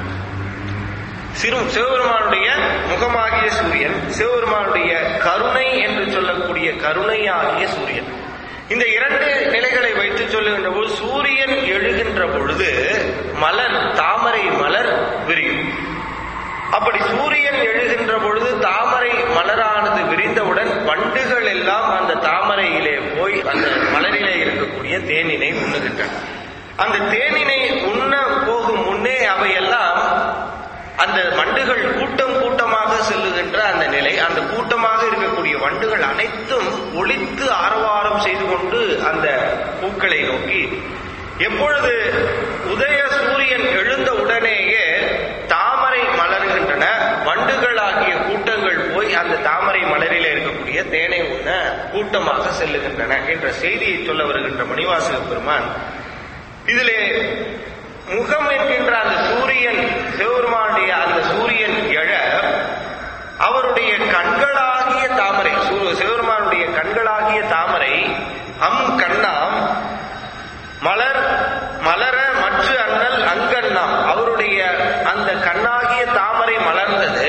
சிறு சிவபெருமானுடைய முகமாகிய சூரியன் சிவபெருமானுடைய கருணை என்று சொல்லக்கூடிய கருணையாகிய சூரியன் இந்த இரண்டு நிலைகளை வைத்து சொல்லுகின்ற போது சூரியன் எழுகின்ற பொழுது மலர் தாமரை மலர் விரியும் அப்படி சூரியன் எழுகின்ற பொழுது தாமரை மலரானது விரிந்தவுடன் வண்டுகள் எல்லாம் அந்த தாமரையிலே போய் அந்த மலரிலே இருக்கக்கூடிய தேனினை உண்ணுகின்றன அந்த தேனினை உண்ண போகும் முன்னே அவையெல்லாம் அந்த வண்டுகள் கூட்டம் கூட்டமாக செல்லுகின்ற அந்த நிலை அந்த கூட்டமாக இருக்கக்கூடிய வண்டுகள் அனைத்தும் ஒளித்து ஆரவாரம் செய்து கொண்டு அந்த பூக்களை நோக்கி எப்பொழுது உதய சூரியன் எழுந்த உடனேயே தாமரை மலர்கின்றன வண்டுகளாகிய கூட்டங்கள் போய் அந்த தாமரை மலரிலே இருக்கக்கூடிய தேனை உண்ண கூட்டமாக செல்லுகின்றன என்ற செய்தியை சொல்ல வருகின்ற மணிவாசக பெருமான் இதிலே முகம் என்கின்ற அந்த சூரியன் சிவபெருமானுடைய அந்த சூரியன் எழ அவருடைய கண்களாகிய தாமரை சூ- சிவபெருமானுடைய கண்களாகிய தாமரை அம் கண்ணாம் மலர் மலர மற்ற அண்ணல் அங்கண்ணாம் அவருடைய அந்த கண்ணாகிய தாமரை மலர்ந்தது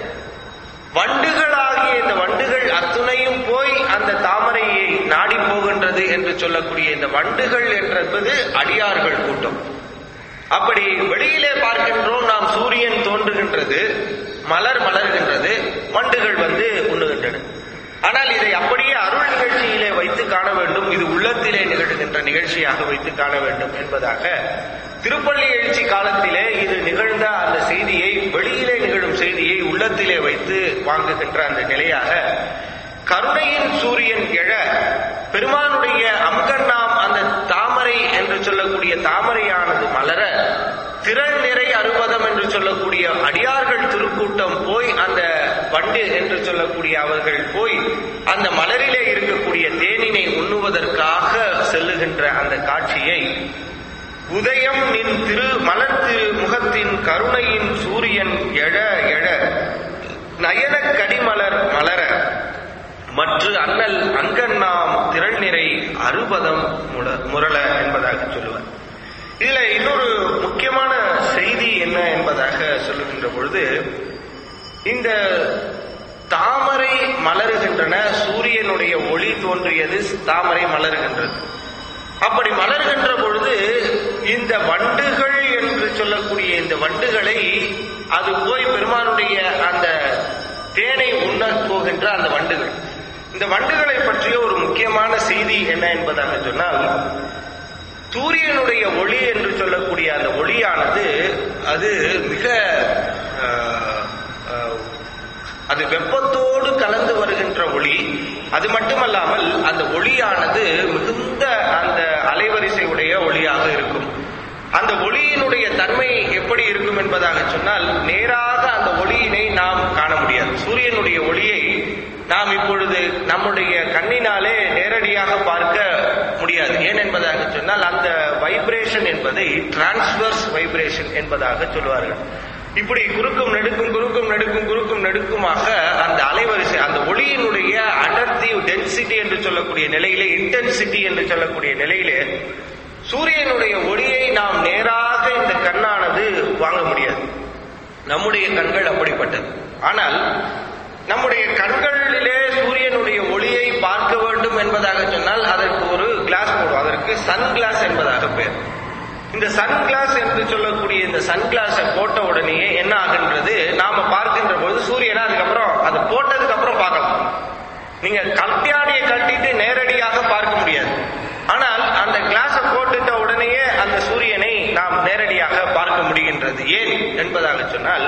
வண்டுகளாகிய இந்த வண்டுகள் அத்துணையும் போய் அந்த தாமரையை நாடி போகின்றது என்று சொல்லக்கூடிய இந்த வண்டுகள் என்பது அடியார்கள் கூட்டம் அப்படி வெளியிலே பார்க்கின்றோம் நாம் சூரியன் தோன்றுகின்றது மலர் மலர்கின்றது வண்டுகள் வந்து உண்ணுகின்றன ஆனால் இதை அப்படியே அருள் நிகழ்ச்சியிலே வைத்து காண வேண்டும் இது உள்ளத்திலே நிகழ்கின்ற நிகழ்ச்சியாக வைத்து காண வேண்டும் என்பதாக திருப்பள்ளி எழுச்சி காலத்திலே இது நிகழ்ந்த அந்த செய்தியை வெளியிலே நிகழும் செய்தியை உள்ளத்திலே வைத்து வாங்குகின்ற அந்த நிலையாக கருணையின் சூரியன் எழ பெருமானுடைய அம்கண்ணாம் அந்த தாமரை என்று சொல்லக்கூடிய தாமரையானது மலர திரள் நிறை அறுபதம் என்று சொல்லக்கூடிய அடியார்கள் திருக்கூட்டம் போய் அந்த வண்டு என்று சொல்லக்கூடிய அவர்கள் போய் அந்த மலரிலே இருக்கக்கூடிய தேனினை உண்ணுவதற்காக செல்லுகின்ற அந்த காட்சியை உதயம் நின் திரு மலர் திரு முகத்தின் கருணையின் சூரியன் எழ எழ நயன கடிமலர் மலர மற்ற அண்ணல் அங்கண்ணாம் திரள் நிறை அறுபதம் முட- முரள என்பதாக சொல்லுவார் இதுல இன்னொரு முக்கியமான செய்தி என்ன என்பதாக சொல்லுகின்ற பொழுது இந்த தாமரை மலருகின்றன சூரியனுடைய ஒளி தோன்றியது தாமரை மலருகின்றது அப்படி மலர்கின்ற பொழுது இந்த வண்டுகள் என்று சொல்லக்கூடிய இந்த வண்டுகளை அது போய் பெருமானுடைய அந்த தேனை உண்ண போகின்ற அந்த வண்டுகள் இந்த வண்டுகளை பற்றிய ஒரு முக்கியமான செய்தி என்ன என்பதாக சொன்னால் சூரியனுடைய ஒளி என்று சொல்லக்கூடிய அந்த ஒளியானது அது மிக ஆஹ், ஆஹ், அது வெப்பத்தோடு கலந்து வருகின்ற ஒளி அது மட்டுமல்லாமல் அந்த ஒளியானது மிகுந்த அந்த அலைவரிசையுடைய ஒளியாக இருக்கும் அந்த ஒளியினுடைய தன்மை எப்படி இருக்கும் என்பதாக சொன்னால் நேராக அந்த ஒளியினை நாம் காண முடியாது சூரியனுடைய ஒளியை நாம் இப்பொழுது நம்முடைய கண்ணினாலே நேரடியாக பார்க்க முடியாது ஏன் என்பதாக சொன்னால் அந்த வைப்ரேஷன் என்பதை டிரான்ஸ்வர்ஸ் வைப்ரேஷன் என்பதாக சொல்வார்கள் இப்படி குறுக்கும் நெடுக்கும் குறுக்கும் நெடுக்கும் குறுக்கும் நெடுக்குமாக அந்த அலைவரிசை அந்த ஒளியினுடைய அடர்த்தி டென்சிட்டி என்று சொல்லக்கூடிய நிலையிலே இன்டென்சிட்டி என்று சொல்லக்கூடிய நிலையிலே சூரியனுடைய ஒளியை நாம் நேராக இந்த கண்ணானது வாங்க முடியாது நம்முடைய கண்கள் அப்படிப்பட்டது ஆனால் நம்முடைய கண்களிலே சூரியனுடைய ஒளியை பார்க்க வேண்டும் என்பதாக சொன்னால் அதற்கு ஒரு கிளாஸ் போடும் அதற்கு சன் கிளாஸ் என்பதாக பேர் இந்த சன் கிளாஸ் என்று சொல்லக்கூடிய இந்த சன் கிளாஸை போட்ட உடனேயே என்ன ஆகின்றது நாம பார்க்கின்ற பொழுது சூரியனை அதுக்கப்புறம் அது போட்டதுக்கு அப்புறம் பார்க்கலாம் நீங்க கல்யாணியை கட்டிட்டு நேரடியாக பார்க்க முடியாது ஆனால் அந்த கிளாஸை போட்டுட்ட உடனேயே அந்த சூரியனை நாம் நேரடியாக பார்க்க முடிகின்றது ஏன் என்பதாக சொன்னால்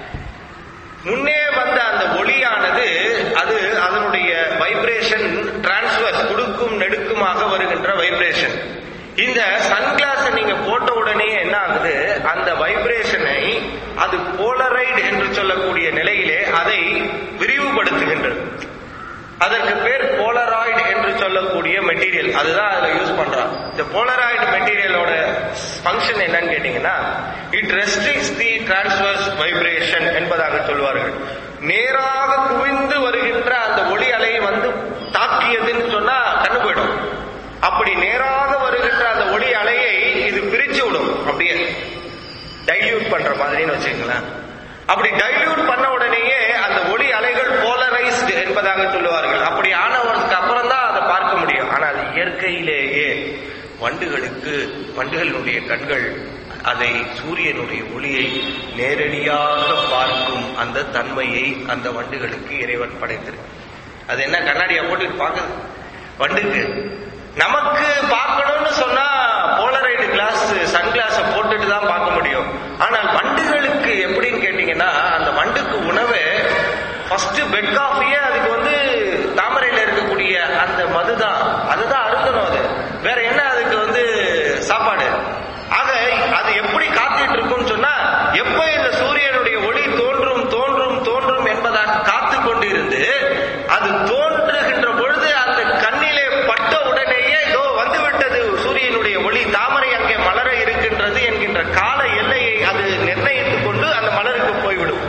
முன்னே வந்த அந்த ஒளியானது அது அதனுடைய வைப்ரேஷன் டிரான்ஸ்வர் குடுக்கும் நெடுக்குமாக வருகின்ற வைப்ரேஷன் இந்த சன்கிளாஸ் நீங்க போட்ட உடனே என்ன ஆகுது அந்த வைப்ரேஷனை அது போலரைடு என்று சொல்லக்கூடிய நிலையிலே அதை விரிவுபடுத்துகின்றது அதற்கு பேர் போலராய்டு என்று சொல்லக்கூடிய மெட்டீரியல் அதுதான் அதுல யூஸ் பண்றான் இந்த போலராய்டு மெட்டீரியலோட ஃபங்க்ஷன் என்னன்னு கேட்டீங்கன்னா it restricts the transverse vibration என்பதாக சொல்வார்கள் நேராக குவிந்து வருகின்ற அந்த ஒளி அலை வந்து தாக்கியதுன்னு சொன்னா கண்ணு போயிடும் அப்படி நேராக வருகின்ற அந்த ஒளி அலையை இது பிரிச்சு விடும் அப்படியே டைல்யூட் பண்ற மாதிரின்னு வச்சுக்கங்களேன் அப்படி டைல்யூட் பண்ண உடனேயே அந்த ஒளி அலைகள் போலரைஸ்டு என்பதாக சொல்லுவார்கள் அப்படி ஆனவருக்கு அப்புறம் தான் அதை பார்க்க முடியும் ஆனால் இயற்கையிலேயே வண்டுகளுக்கு வண்டுகளினுடைய கண்கள் அதை சூரியனுடைய ஒளியை நேரடியாக பார்க்கும் அந்த தன்மையை அந்த வண்டுகளுக்கு இறைவன் படைத்திருக்கு அது என்ன கண்ணாடியா போட்டு பார்க்குது வண்டுக்கு நமக்கு பார்க்கணும்னு சொன்னா போலரைடு கிளாஸ் சன் கிளாஸ போட்டுட்டு தான் பார்க்க முடியும் ஆனால் வண்டுகளுக்கு எப்படின்னு கேட்டீங்கன்னா அந்த வண்டுக்கு உணவு ஃபர்ஸ்ட் பெட் காஃபியே அதுக்கு வந்து தாமரையில இருக்கக்கூடிய அந்த மதுதான் அதுதான் அருந்தணும் அது வேற என்ன அதுக்கு வந்து சாப்பாடு ஆக அது எப்படி காத்துட்டு இருக்கும்னு சொன்னா எப்ப இந்த சூரியனுடைய ஒளி தோன்றும் தோன்றும் தோன்றும் என்பதாக காத்து கொண்டிருந்து அது தோன்றுகின்ற பொழுது அந்த கண்ணிலே பட்ட உடனேயே இதோ வந்துவிட்டது சூரியனுடைய ஒளி தாமரை அங்கே மலர இருக்கின்றது என்கின்ற கால எல்லையை அது நிர்ணயித்துக் கொண்டு அந்த மலருக்கு போய்விடும்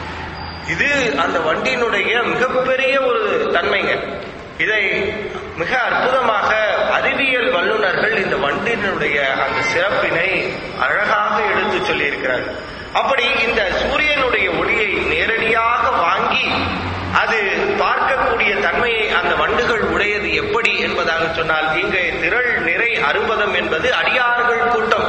இது அந்த வண்டியினுடைய மிகப்பெரிய ஒரு தன்மைங்க இதை மிக அற்புதமாக அறிவியல் வல்லுநர்கள் இந்த வண்டியினுடைய அந்த சிறப்பினை அழகாக எடுத்து சொல்லியிருக்கிறார்கள் அப்படி இந்த சூரியனுடைய ஒளியை நேரடியாக வாங்கி அது பார்க்கக்கூடிய தன்மையை அந்த வண்டுகள் உடையது எப்படி என்பதாக சொன்னால் இங்கே திரள் நிறை அறுபதம் என்பது அடியார்கள் கூட்டம்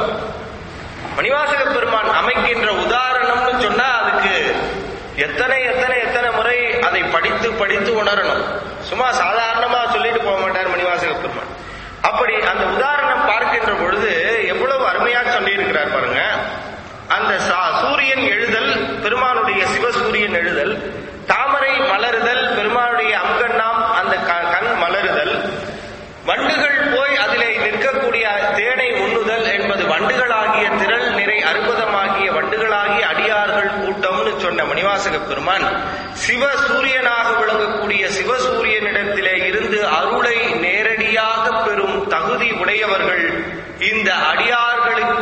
மணிவாசக பெருமான் அமைக்கின்ற உதாரணம்னு சொன்னா அதுக்கு எத்தனை எத்தனை எத்தனை முறை அதை படித்து படித்து உணரணும் சும்மா சாதாரணமா சொல்லிட்டு போக மாட்டார் மணிவாசக பெருமான் அப்படி அந்த உதாரணம் பார்க்கின்ற பொழுது எவ்வளவு அருமையா சொல்லியிருக்கிறார் பாருங்க அந்த சா- சூரியன் எழுதல் பெருமானுடைய சிவசூரியன் எழுதல் தாமரை மலருதல் பெருமானுடைய அங்கண்ணாம் அந்த க- கண் மலருதல் வண்டுகள் போய் அதிலே நிற்கக்கூடிய தேனை உண்ணுதல் என்பது வண்டுகளாகிய திரள் நிறை அற்புதமாகிய வண்டுகளாகிய அடியார்கள் கூட்டம்னு சொன்ன மணிவாசக பெருமான் சிவ சூரியனாக விளங்கக்கூடிய சிவசூரியனிடத்திலே இருந்து அருளை நேரடியாக பெறும் தகுதி உடையவர்கள் இந்த அடியார்களுக்கு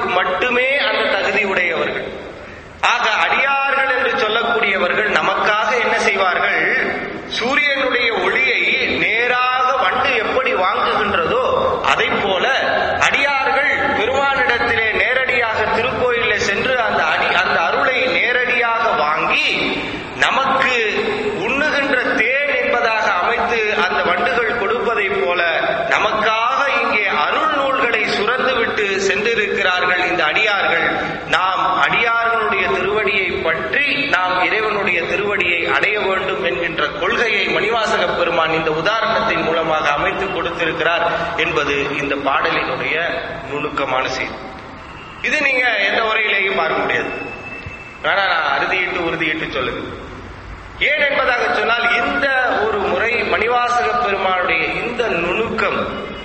பெருமான் இந்த உதாரணத்தின் மூலமாக அமைத்து கொடுத்திருக்கிறார் என்பது இந்த பாடலினுடைய நுணுக்கமான செய்தி இது நீங்க எந்த உரையிலேயும் பார்க்க முடியாது ஆனா நான் அறுதியிட்டு உறுதியிட்டு சொல்லுங்க ஏன் என்பதாக சொன்னால் இந்த ஒரு முறை மணிவாசக பெருமானுடைய இந்த நுணுக்கம்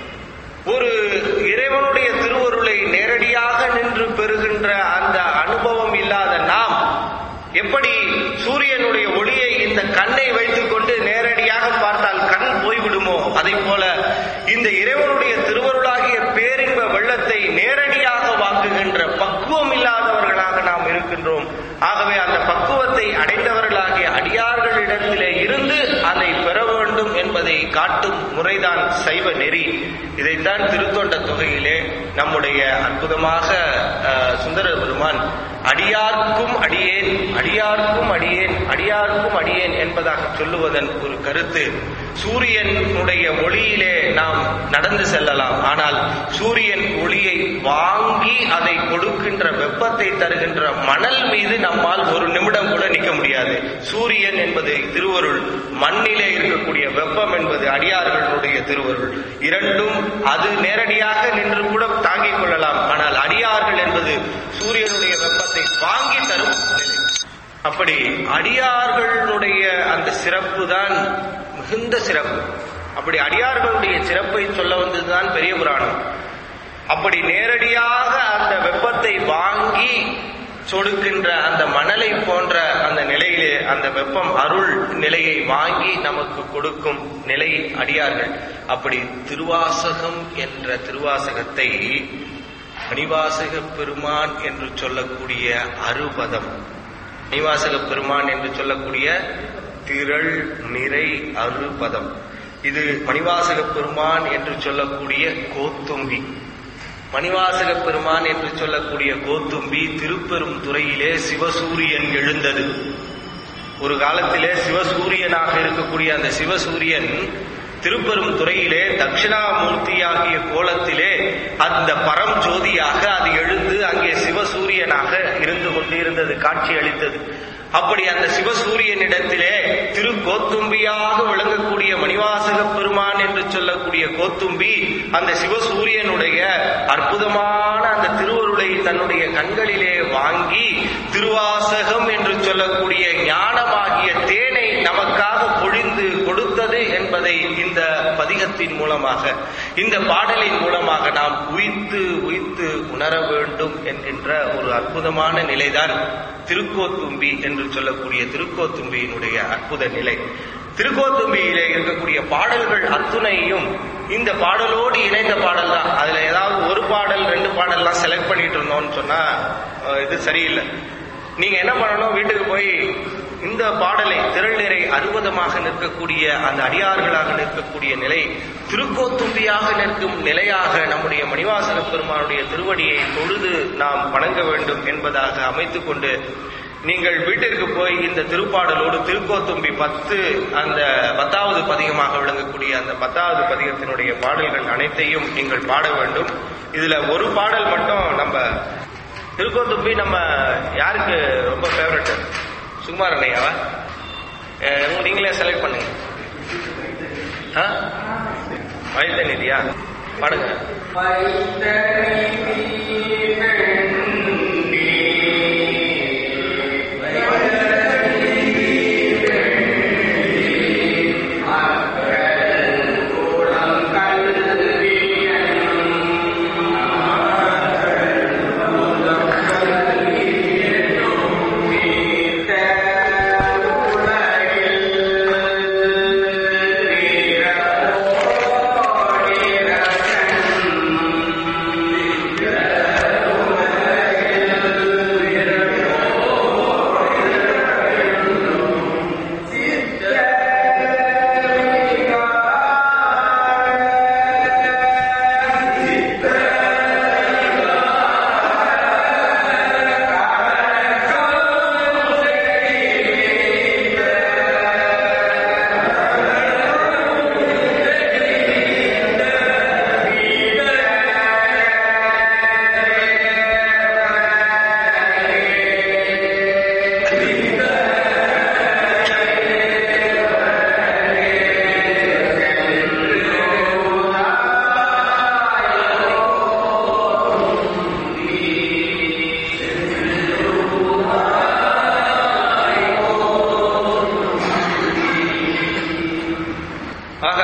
ஒரு இறைவனுடைய திருவருளை நேரடியாக நின்று பெறுகின்ற அந்த அனுபவம் இல்லாத நாம் எப்படி சூரியனுடைய ஒளியை இந்த கண்ணை வைத்துக்கொண்டு நேரடியாக பார்த்தால் கண் போய்விடுமோ அதை போல இந்த இறைவனுடைய திருவருளாகிய பேரின்ப வெள்ளத்தை நேரடியாக வாங்குகின்ற பக்குவம் இல்லாதவர்களாக நாம் இருக்கின்றோம் ஆகவே அந்த பக்குவத்தை அடைந்தவர்களாகிய அடியார்களிடத்திலே இருந்து அதை பெற வேண்டும் என்பதை காட்டும் முறைதான் சைவ நெறி இதைத்தான் திருத்தொண்ட தொகையிலே நம்முடைய அற்புதமாக அஹ், சுந்தர பெருமான் அடியார்க்கும் அடியேன் அடியார்க்கும் அடியேன் அடியார்க்கும் அடியேன் என்பதாக சொல்லுவதன் ஒரு கருத்து சூரியனுடைய ஒளியிலே நாம் நடந்து செல்லலாம் ஆனால் சூரியன் ஒளியை வாங்கி அதை கொடுக்கின்ற வெப்பத்தை தருகின்ற மணல் மீது நம்மால் ஒரு நிமிடம் கூட நிற்க முடியாது சூரியன் என்பது திருவருள் மண்ணிலே இருக்கக்கூடிய வெப்பம் என்பது அடியார்களுடைய திருவருள் இரண்டும் அது நேரடியாக நின்று கூட தாங்கிக் கொள்ளலாம் ஆனால் அடியார்கள் என்பது சூரியனுடைய வெப்பத்தை வாங்கி தரும் நிலை அப்படி அடியார்களுடைய அந்த சிறப்பு தான் மிகுந்த சிறப்பு அப்படி அடியார்களுடைய சிறப்பை சொல்ல வந்ததுதான் பெரிய புராணம் அப்படி நேரடியாக அந்த வெப்பத்தை வாங்கி சொடுக்கின்ற அந்த மணலை போன்ற அந்த நிலையிலே அந்த வெப்பம் அருள் நிலையை வாங்கி நமக்கு கொடுக்கும் நிலை அடியார்கள் அப்படி திருவாசகம் என்ற திருவாசகத்தை மணிவாசக பெருமான் என்று சொல்லக்கூடிய அறுபதம் மணிவாசக பெருமான் என்று சொல்லக்கூடிய திரள் நிறை அறுபதம் இது மணிவாசக பெருமான் என்று சொல்லக்கூடிய கோத்தும்பி மணிவாசக பெருமான் என்று சொல்லக்கூடிய கோத்தும்பி திருப்பெரும் துறையிலே சிவசூரியன் எழுந்தது ஒரு காலத்திலே சிவசூரியனாக இருக்கக்கூடிய அந்த சிவசூரியன் திருப்பெரும் துறையிலே தட்சிணாமூர்த்தியாகிய கோலத்திலே அந்த பரம் ஜோதியாக அது எழுந்து அங்கே சிவசூரியனாக இருந்து கொண்டிருந்தது காட்சி அளித்தது அப்படி அந்த சிவசூரியனிடத்திலே திரு கோத்தும்பியாக விளங்கக்கூடிய மணிவாசக பெருமான் என்று சொல்லக்கூடிய கோத்தும்பி அந்த சிவசூரியனுடைய அற்புதமான அந்த திருவருளை தன்னுடைய கண்களிலே வாங்கி திருவாசகம் என்று சொல்லக்கூடிய ஞானமாகிய தேனை நமக்காக பொழிந்து கொடுத்தது என்பதை இந்த பதிகத்தின் மூலமாக இந்த பாடலின் மூலமாக நாம் உயித்து உயித்து உணர வேண்டும் என்கின்ற ஒரு அற்புதமான நிலைதான் திருக்கோத்தும்பி என்று சொல்லக்கூடிய திருக்கோத்தும்பியினுடைய அற்புத நிலை திருக்கோத்தும்பியிலே இருக்கக்கூடிய பாடல்கள் அத்துணையும் இந்த பாடலோடு இணைந்த பாடல் தான் அதுல ஏதாவது ஒரு பாடல் ரெண்டு பாடல்லாம் செலக்ட் பண்ணிட்டு இருந்தோம்னு சொன்னா அஹ், இது சரியில்லை நீங்க என்ன பண்ணணும் வீட்டுக்கு போய் இந்த பாடலை திரள் நிறை அறுபதமாக நிற்கக்கூடிய அந்த அடியார்களாக நிற்கக்கூடிய நிலை திருக்கோத்தும்பியாக நிற்கும் நிலையாக நம்முடைய மணிவாசக பெருமானுடைய திருவடியை தொழுது நாம் வணங்க வேண்டும் என்பதாக அமைத்துக் கொண்டு நீங்கள் வீட்டிற்கு போய் இந்த திருப்பாடலோடு திருக்கோத்தும்பி பத்து அந்த பத்தாவது பதிகமாக விளங்கக்கூடிய அந்த பத்தாவது பதிகத்தினுடைய பாடல்கள் அனைத்தையும் நீங்கள் பாட வேண்டும் இதுல ஒரு பாடல் மட்டும் நம்ம திருக்கோத்தும்பி நம்ம யாருக்கு ரொம்ப ஃபேவரட் சுகுமார் அண்ணையாவா அஹ் உங்க நீங்களே செலக்ட் பண்ணுங்க ஆ? வைத்த நிதியா பாடுங்க உலகில்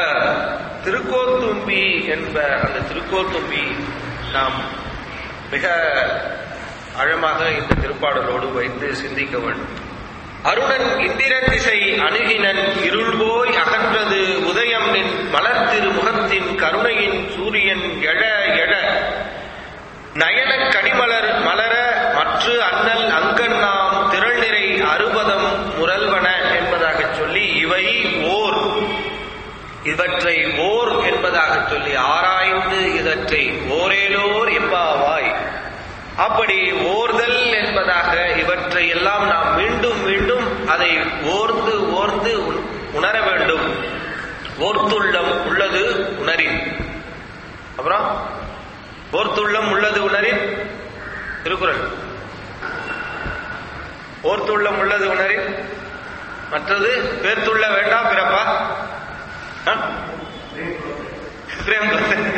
திருக்கோத்தும்பி என்ப அந்த திருக்கோத்தும்பி நாம் மிக ஆழமாக இந்த திருப்பாடலோடு வைத்து சிந்திக்க வேண்டும் அருணன் இந்திரன் திசை அணுகினன் இருள் போய் அகன்றது உதயம் நின் மலர்திரு முகத்தின் கருணையின் சூரியன் எழ எழ நயன கடிமலர் மலர மற்ற அண்ணல் அங்கண்ணாம் திரள் நிறை அறுபதம் முரல்வன என்பதாக சொல்லி இவை ஓர் இவற்றை ஓர் என்பதாக சொல்லி ஆராய்ந்து இதற்றை ஓரேலோர் எம்பாவாய் அப்படி ஓர்தல் என்பதாக இவற்றை எல்லாம் நாம் மீண்டும் மீண்டும் அதை ஓர்ந்து ஓர்ந்து உண- உணர வேண்டும் ஓர்த்துள்ளம் உள்ளது உணரின் அப்புறம் ஓர்த்துள்ளம் உள்ளது உணரின் திருக்குறள் ஓர்த்துள்ளம் உள்ளது உணரின் மற்றது பேர்த்துள்ள வேண்டாம் பிறப்பா ஆ? பிரேம்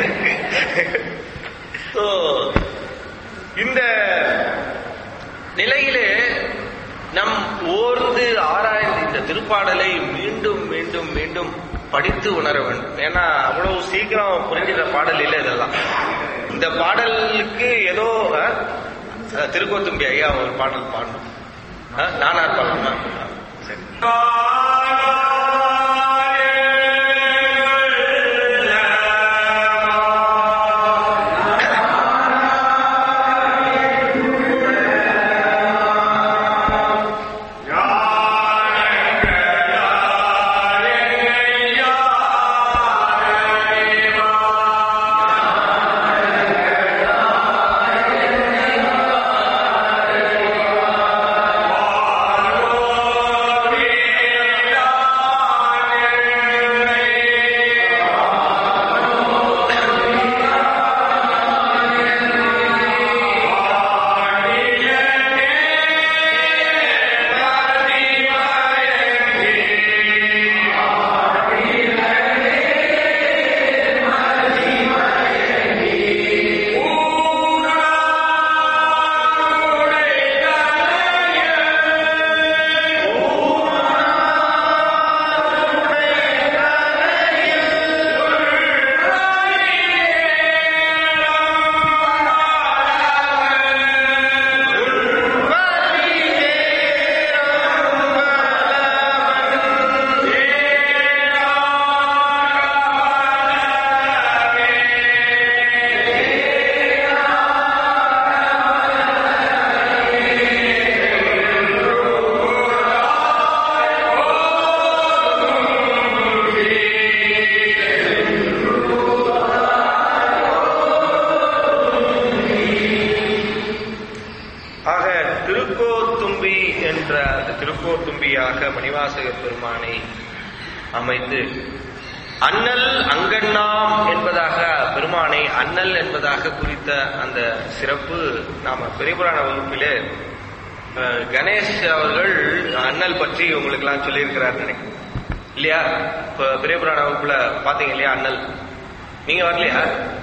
So, இந்த நிலையிலே நம் ஓர்ந்து ஆராய்ந்து இந்த திருப்பாடலை மீண்டும் மீண்டும் மீண்டும் படித்து உணர வேண்டும் ஏன்னா அவ்வளவு சீக்கிரம் புரிஞ்சுற பாடல் இல்லை இதெல்லாம் இந்த பாடலுக்கு ஏதோ அஹ், அஹ், திருக்கோத்தும்பி ஐயா ஒரு பாடல் பாடணும் அஹ், நானார் பாடணுமா சரி ஆக திருக்கோத்தும்பி என்ற அந்த திருக்கோத்தும்பியாக மணிவாசக பெருமானை அமைத்து அண்ணல் அங்கண்ணாம் என்பதாக பெருமானை அண்ணல் என்பதாக குறித்த அந்த சிறப்பு நாம பெரியபுராண வகுப்பிலே அஹ், கணேஷ் அவர்கள் அண்ணல் பற்றி உங்களுக்கு எல்லாம் சொல்லியிருக்கிறார் நினைக்கிறேன் இல்லையா இப்ப பெரியபுராண வகுப்புல பாத்தீங்க இல்லையா அண்ணல் நீங்க வரலையா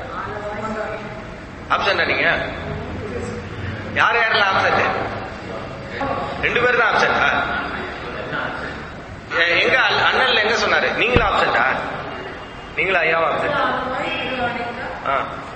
ஆப்ஷன் நீங்க யார் யாரெல்லாம் ஆப்சென்ட் ரெண்டு பேர் தான் ஆப்சென்டா எங்க அல்- அண்ணல் எங்க சொன்னாரு நீங்களும் ஆப்சென்டா நீங்களும் ஐயாவும் ஆப்சென்ட் ஆ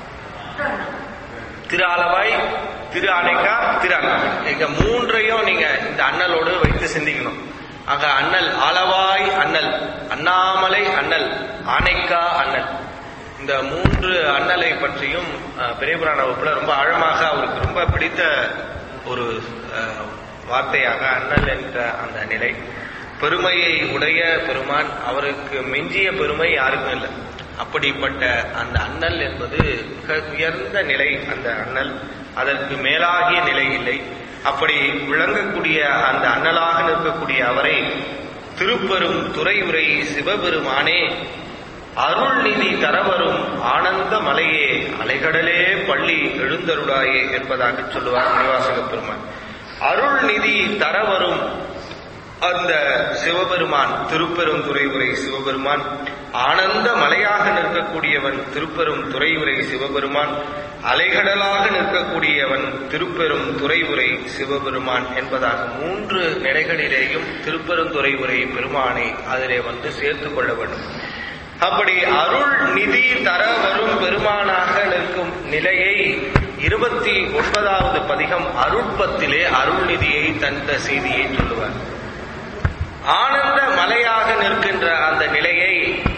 திரு ஆலவாய் திரு ஆனைக்கா திரு அண்ணாமலை எங்க மூன்றையும் நீங்க இந்த அண்ணலோடு வைத்து சிந்திக்கணும் ஆக அண்ணல் ஆலவாய் அண்ணல் அண்ணாமலை அண்ணல் ஆனைக்கா அண்ணல் இந்த மூன்று அண்ணலை பற்றியும் அஹ், பெரிய புராண வகுப்புல ரொம்ப ஆழமாக அவருக்கு ரொம்ப பிடித்த ஒரு அஹ், வார்த்தையாக அண்ணல் என்ற அந்த நிலை பெருமையை உடைய பெருமான் அவருக்கு மிஞ்சிய பெருமை யாருக்கும் இல்லை அப்படிப்பட்ட அந்த அண்ணல் என்பது மிக உயர்ந்த நிலை அந்த அண்ணல் அதற்கு மேலாகிய நிலை இல்லை அப்படி விளங்கக்கூடிய அந்த அண்ணலாக நிற்கக்கூடிய அவரை திருப்பெரும் துறையுரை சிவபெருமானே அருள்நிதி தரவரும் ஆனந்த மலையே அலைகடலே பள்ளி எழுந்தருளாயே என்பதாக சொல்லுவார் மணிவாசக பெருமான் அருள்நிதி தரவரும் அந்த சிவபெருமான் திருப்பெருந்துறை உரை சிவபெருமான் ஆனந்த மலையாக நிற்கக்கூடியவன் திருப்பெரும் துறை உரை சிவபெருமான் அலைகடலாக நிற்கக்கூடியவன் திருப்பெரும் துறை உரை சிவபெருமான் என்பதாக மூன்று நிலைகளிலேயும் திருப்பெருந்துறை உரை பெருமானை அதிலே வந்து சேர்த்துக் கொள்ள வேண்டும் அப்படி அருள் நிதி தர வரும் பெருமானாக நிற்கும் நிலையை இருபத்தி ஒன்பதாவது பதிகம் அருட்பத்திலே அருள் நிதியை தந்த செய்தியை சொல்லுவார் ஆனந்த மலையாக நிற்கின்ற அந்த நிலையை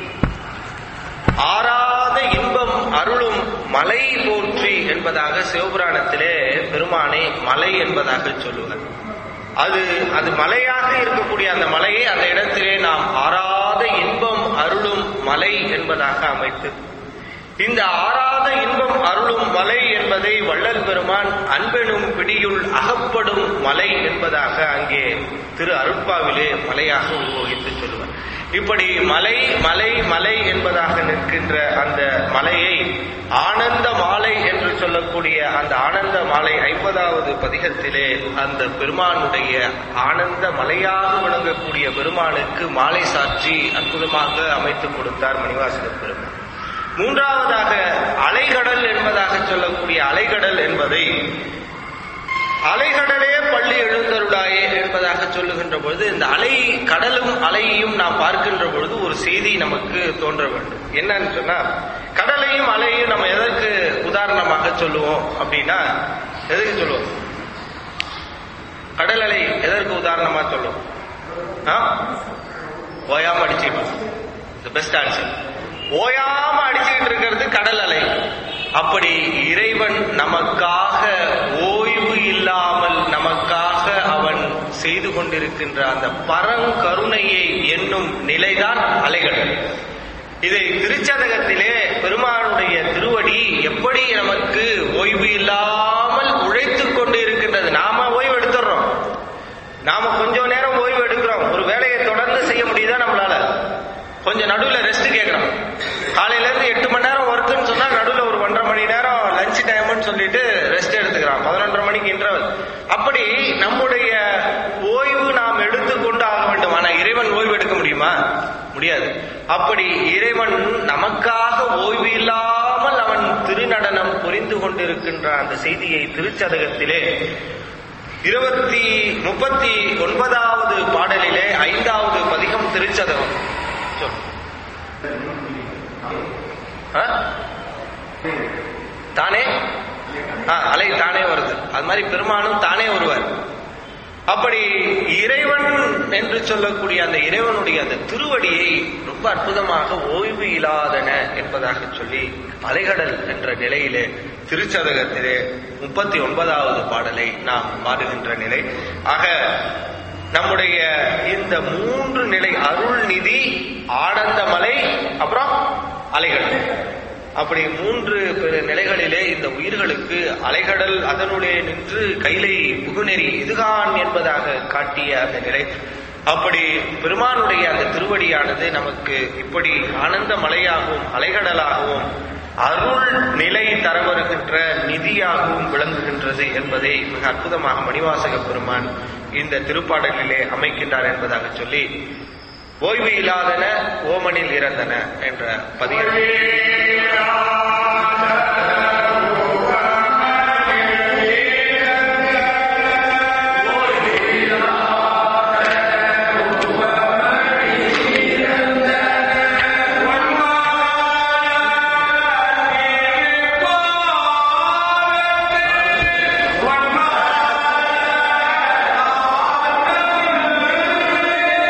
ஆறாத இன்பம் அருளும் மலை போற்றி என்பதாக சிவபுராணத்திலே பெருமானை மலை என்பதாக சொல்லுவார் அது அது மலையாக இருக்கக்கூடிய அந்த மலையை அந்த இடத்திலே நாம் ஆறாத இன்பம் அருளும் மலை என்பதாக அமைத்து இந்த ஆறாத இன்பம் அருளும் மலை என்பதை வள்ளல் பெருமான் அன்பெனும் பிடியுள் அகப்படும் மலை என்பதாக அங்கே திரு அருட்பாவிலே மலையாக உருவகித்து சொல்லுவார் இப்படி மலை மலை மலை என்பதாக நிற்கின்ற அந்த மலையை ஆனந்த மாலை என்று சொல்லக்கூடிய அந்த ஆனந்த மாலை ஐம்பதாவது பதிகத்திலே அந்த பெருமானுடைய ஆனந்த மலையாக விளங்கக்கூடிய பெருமானுக்கு மாலை சாற்றி அற்புதமாக அமைத்துக் கொடுத்தார் மணிவாசக பெருமான் மூன்றாவதாக அலைகடல் என்பதாக சொல்லக்கூடிய அலைகடல் என்பதை அலைகடலே பள்ளி எழுந்தருளாயே என்பதாக சொல்லுகின்ற பொழுது இந்த அலை கடலும் அலையையும் நாம் பார்க்கின்ற பொழுது ஒரு செய்தி நமக்கு தோன்ற வேண்டும் என்னன்னு சொன்னா கடலையும் அலையும் நம்ம எதற்கு உதாரணமாக சொல்லுவோம் அப்படின்னா எதுக்கு சொல்லுவோம் கடல் அலை எதற்கு உதாரணமா சொல்லுவோம் ஓயாம அடிச்சுட்டு பெஸ்ட் ஆன்சர் ஓயாம அடிச்சுக்கிட்டு இருக்கிறது கடல் அலை அப்படி இறைவன் நமக்காக ஓய்வு இல்லாமல் நமக்காக அவன் செய்து கொண்டிருக்கின்ற அந்த பரங்கருணையை என்னும் நிலைதான் அலைகள் இதை திருச்சதகத்திலே பெருமானுடைய திருவடி எப்படி நமக்கு ஓய்வு இல்லாமல் உழைத்துக் கொண்டு இருக்கின்றது நாம ஓய்வு எடுத்துடுறோம் நாம கொஞ்சம் நேரம் ஓய்வு எடுக்கிறோம் ஒரு வேலையை தொடர்ந்து செய்ய முடியுதா நம்மளால கொஞ்சம் நடுவில் ரெஸ்ட் கேட்கறோம் காலையில இருந்து எட்டு மணி நேரம் ஒர்க்குன்னு சொன்னா நடுவில் ஒரு ஒன்றரை மணி நேரம் லஞ்ச் டைம்னு சொல்லிட்டு ரெஸ்ட் எடுத்துக்கிறான் பதினொன்றரை மணிக்கு இன்டர்வல் அப்படி நம்முடைய ஓய்வு நாம் எடுத்துக்கொண்டு ஆக வேண்டும் ஆனா இறைவன் ஓய்வு எடுக்க முடியுமா முடியாது அப்படி இறைவன் நமக்காக ஓய்வு இல்லாமல் அவன் திருநடனம் புரிந்து கொண்டிருக்கின்ற அந்த செய்தியை திருச்சதகத்திலே இருபத்தி முப்பத்தி ஒன்பதாவது பாடலிலே ஐந்தாவது பதிகம் திருச்சதகம் சொல் தானே அலை தானே வருது அது மாதிரி பெருமானும் தானே வருவார் அப்படி இறைவன் என்று சொல்லக்கூடிய அந்த இறைவனுடைய அந்த திருவடியை ரொம்ப அற்புதமாக ஓய்வு இல்லாதன என்பதாக சொல்லி அலைகடல் என்ற நிலையிலே திருச்சதகத்திலே முப்பத்தி ஒன்பதாவது பாடலை நாம் பாடுகின்ற நிலை ஆக நம்முடைய இந்த மூன்று நிலை அருள் நிதி ஆனந்தமலை அப்புறம் அலைகள் அப்படி மூன்று பெரு நிலைகளிலே இந்த உயிர்களுக்கு அலைகடல் அதனுடைய நின்று கைலை புகுநெறி இதுகான் என்பதாக காட்டிய அந்த நிலை அப்படி பெருமானுடைய அந்த திருவடியானது நமக்கு இப்படி ஆனந்த மலையாகவும் அலைகடலாகவும் அருள் நிலை தர வருகின்ற நிதியாகவும் விளங்குகின்றது என்பதை மிக அற்புதமாக மணிவாசக பெருமான் இந்த திருப்பாடலிலே அமைக்கின்றார் என்பதாக சொல்லி ஓய்வு இல்லாதன ஓமனில் இறந்தன என்ற பதிவு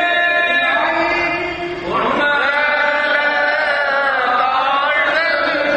தாழ்ந்த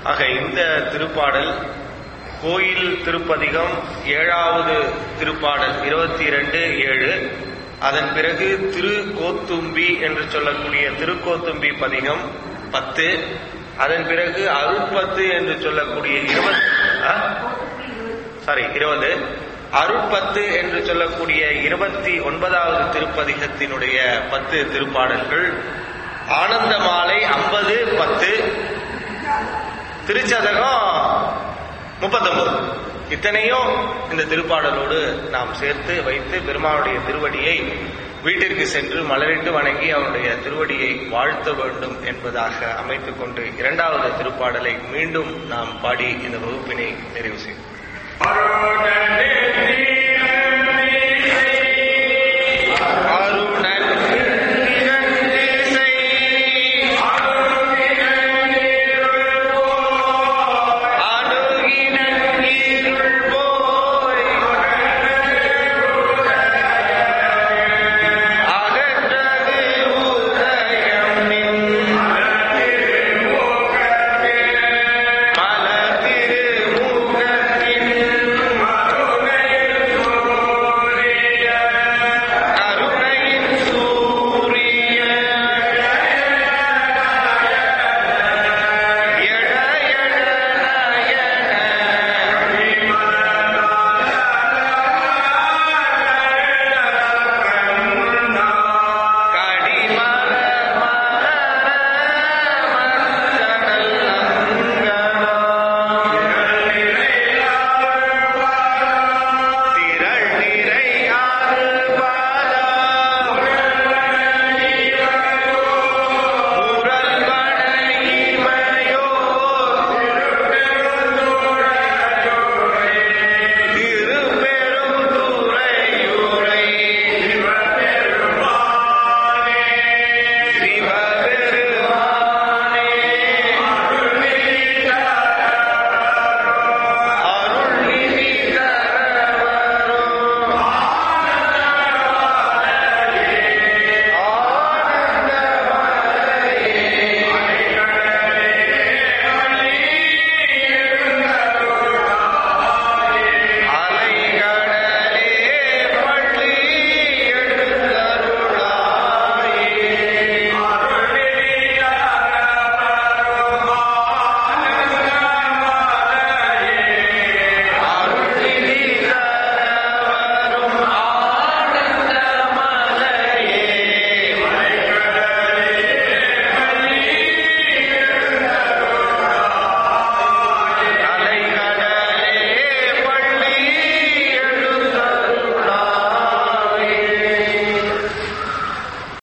ஆக இந்த திருப்பாடல் கோயில் திருப்பதிகம் ஏழாவது திருப்பாடல் இருபத்தி இரண்டு ஏழு அதன் பிறகு திரு கோத்தும்பி என்று சொல்லக்கூடிய திருக்கோத்தும்பி பதிகம் பத்து அதன் பிறகு அருட்பத்து என்று சொல்லக்கூடிய இருபத் சாரி இருபது அருட்பத்து என்று சொல்லக்கூடிய இருபத்தி ஒன்பதாவது திருப்பதிகத்தினுடைய பத்து திருப்பாடல்கள் ஆனந்த மாலை ஐம்பது பத்து திருச்சதகம் முப்பத்தொன்பது இத்தனையும் இந்த திருப்பாடலோடு நாம் சேர்த்து வைத்து பெருமானுடைய திருவடியை வீட்டிற்கு சென்று மலரிட்டு வணங்கி அவனுடைய திருவடியை வாழ்த்த வேண்டும் என்பதாக அமைத்துக் கொண்டு இரண்டாவது திருப்பாடலை மீண்டும் நாம் பாடி இந்த வகுப்பினை நிறைவு செய்வோம் அருணனே